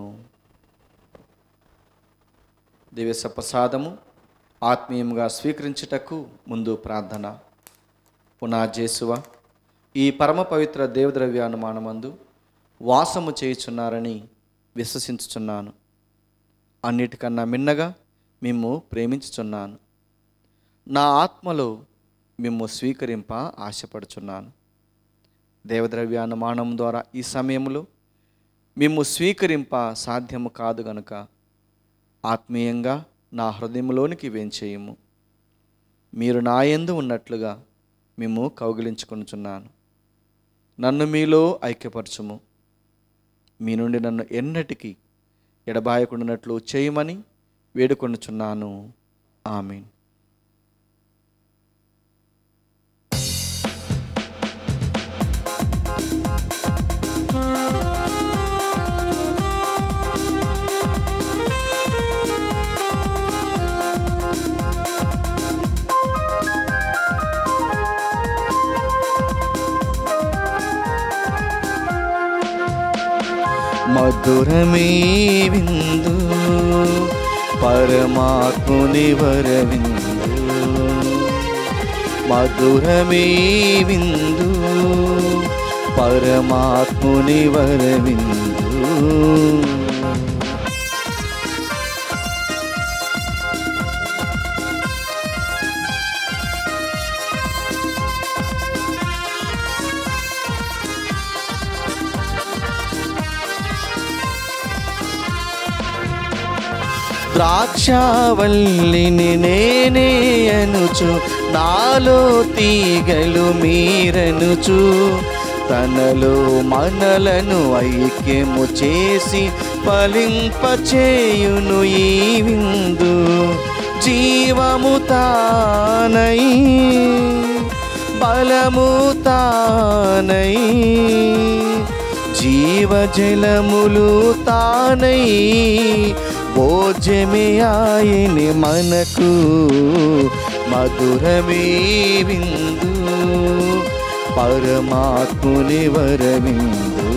S1: దివ్య ప్రసాదము ఆత్మీయంగా స్వీకరించుటకు ముందు ప్రార్థన పునాజేసువ ఈ పరమ పవిత్ర దేవద్రవ్యానుమానమందు వాసము చేయుచున్నారని విశ్వసించుచున్నాను అన్నిటికన్నా మిన్నగా మిమ్ము ప్రేమించుచున్నాను నా ఆత్మలో మిమ్ము స్వీకరింప ఆశపడుచున్నాను దేవద్రవ్యానుమానం ద్వారా ఈ సమయంలో మిమ్ము స్వీకరింప సాధ్యము కాదు గనుక ఆత్మీయంగా నా హృదయంలోనికి వేంచేయము మీరు నాయందు ఉన్నట్లుగా మేము కౌగిలించుకొనుచున్నాను నన్ను మీలో ఐక్యపరచుము మీ నుండి నన్ను ఎన్నటికీ ఎడబాయకుండానట్లు చేయమని వేడుకొనుచున్నాను ఆమీన్ మధురమే విందు పరమాత్ముని వరవిందు మధురమే విందు పరమాత్ముని వరవిందు ద్రాక్షావల్లిని నేనే అనుచు నాలో తీగలు మీరనుచు తనలో మనలను ఐక్యము చేసి ఫలింపచేయును ఈ విందు జీవము తానై బలము తానై జీవజలములు తానై భోజమే ఆయని మనకు మధురమే విందు పరమాత్ముని వరవిందు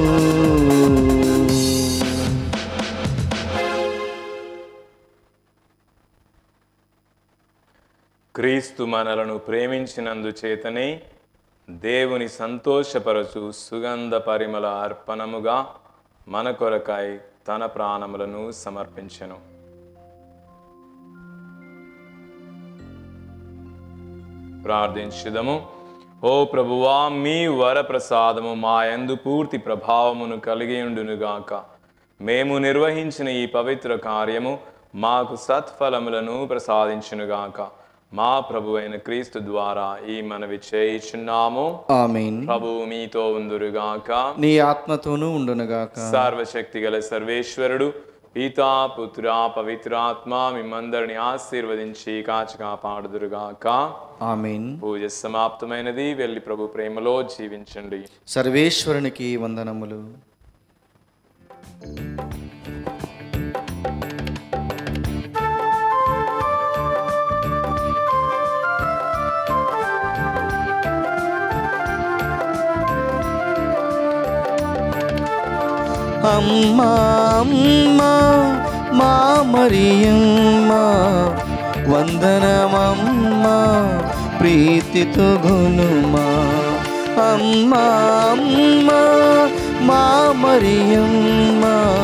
S2: క్రీస్తు మనలను ప్రేమించినందు చేతనే దేవుని సంతోషపరచు సుగంధ పరిమళ అర్పణముగా మన కొరకై తన ప్రాణములను సమర్పించెను ప్రార్థించుదము ఓ ప్రభువా మీ వరప్రసాదము మా యందు పూర్తి ప్రభావమును కలిగి ఉండునుగాక మేము నిర్వహించిన ఈ పవిత్ర కార్యము మాకు సత్ఫలములను ప్రసాదించునుగాక మా ప్రభువైన క్రీస్తు ద్వారా ఈ మనవి చేయుచున్నాము
S1: ఆమెన్
S2: ప్రభువు మీతో ఉందురుగాక
S1: నీ ఆత్మతోనూ ఉండునుగాక
S2: సర్వశక్తి గల సర్వేశ్వరుడు పితా పుత్ర పవిత్రాత్మ మిమ్మందరిని ఆశీర్వదించి కాచి కాపాడుదురుగాక
S1: ఆమెన్
S2: పూజ సమాప్తమైనది వెళ్ళి ప్రభు ప్రేమలో జీవించండి
S1: సర్వేశ్వరునికి వందనములు అమ్మా అమ్మా మా మరియమ్మ వందనమమ్మ ప్రీతితో గునుమా అమ్మా అమ్మ మా మరియమ్మ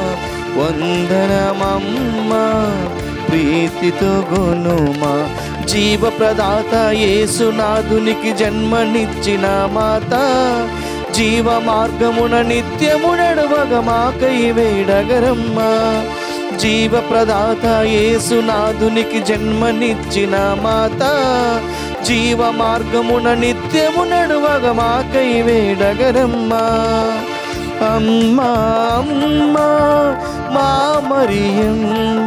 S1: వందనమమ్మ ప్రీతితో గునుమా జీవ ప్రదాత యేసునాథునికి జన్మనిచ్చిన మాత జీవ మార్గమున నిత్యము నడువగ మాకై వేడగరమ్మ జీవ ప్రదాత యేసునాథునికి జన్మనిచ్చిన మాత జీవ మార్గమున నిత్యము నడువగ మాకై వేడగరమ్మ అమ్మా అమ్మా మా మరియమ్మ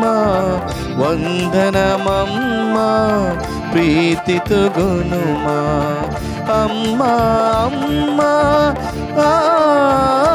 S1: వందనమమ్మ ప్రీతితో గునుమా అమ్మా అమ్మా ఆ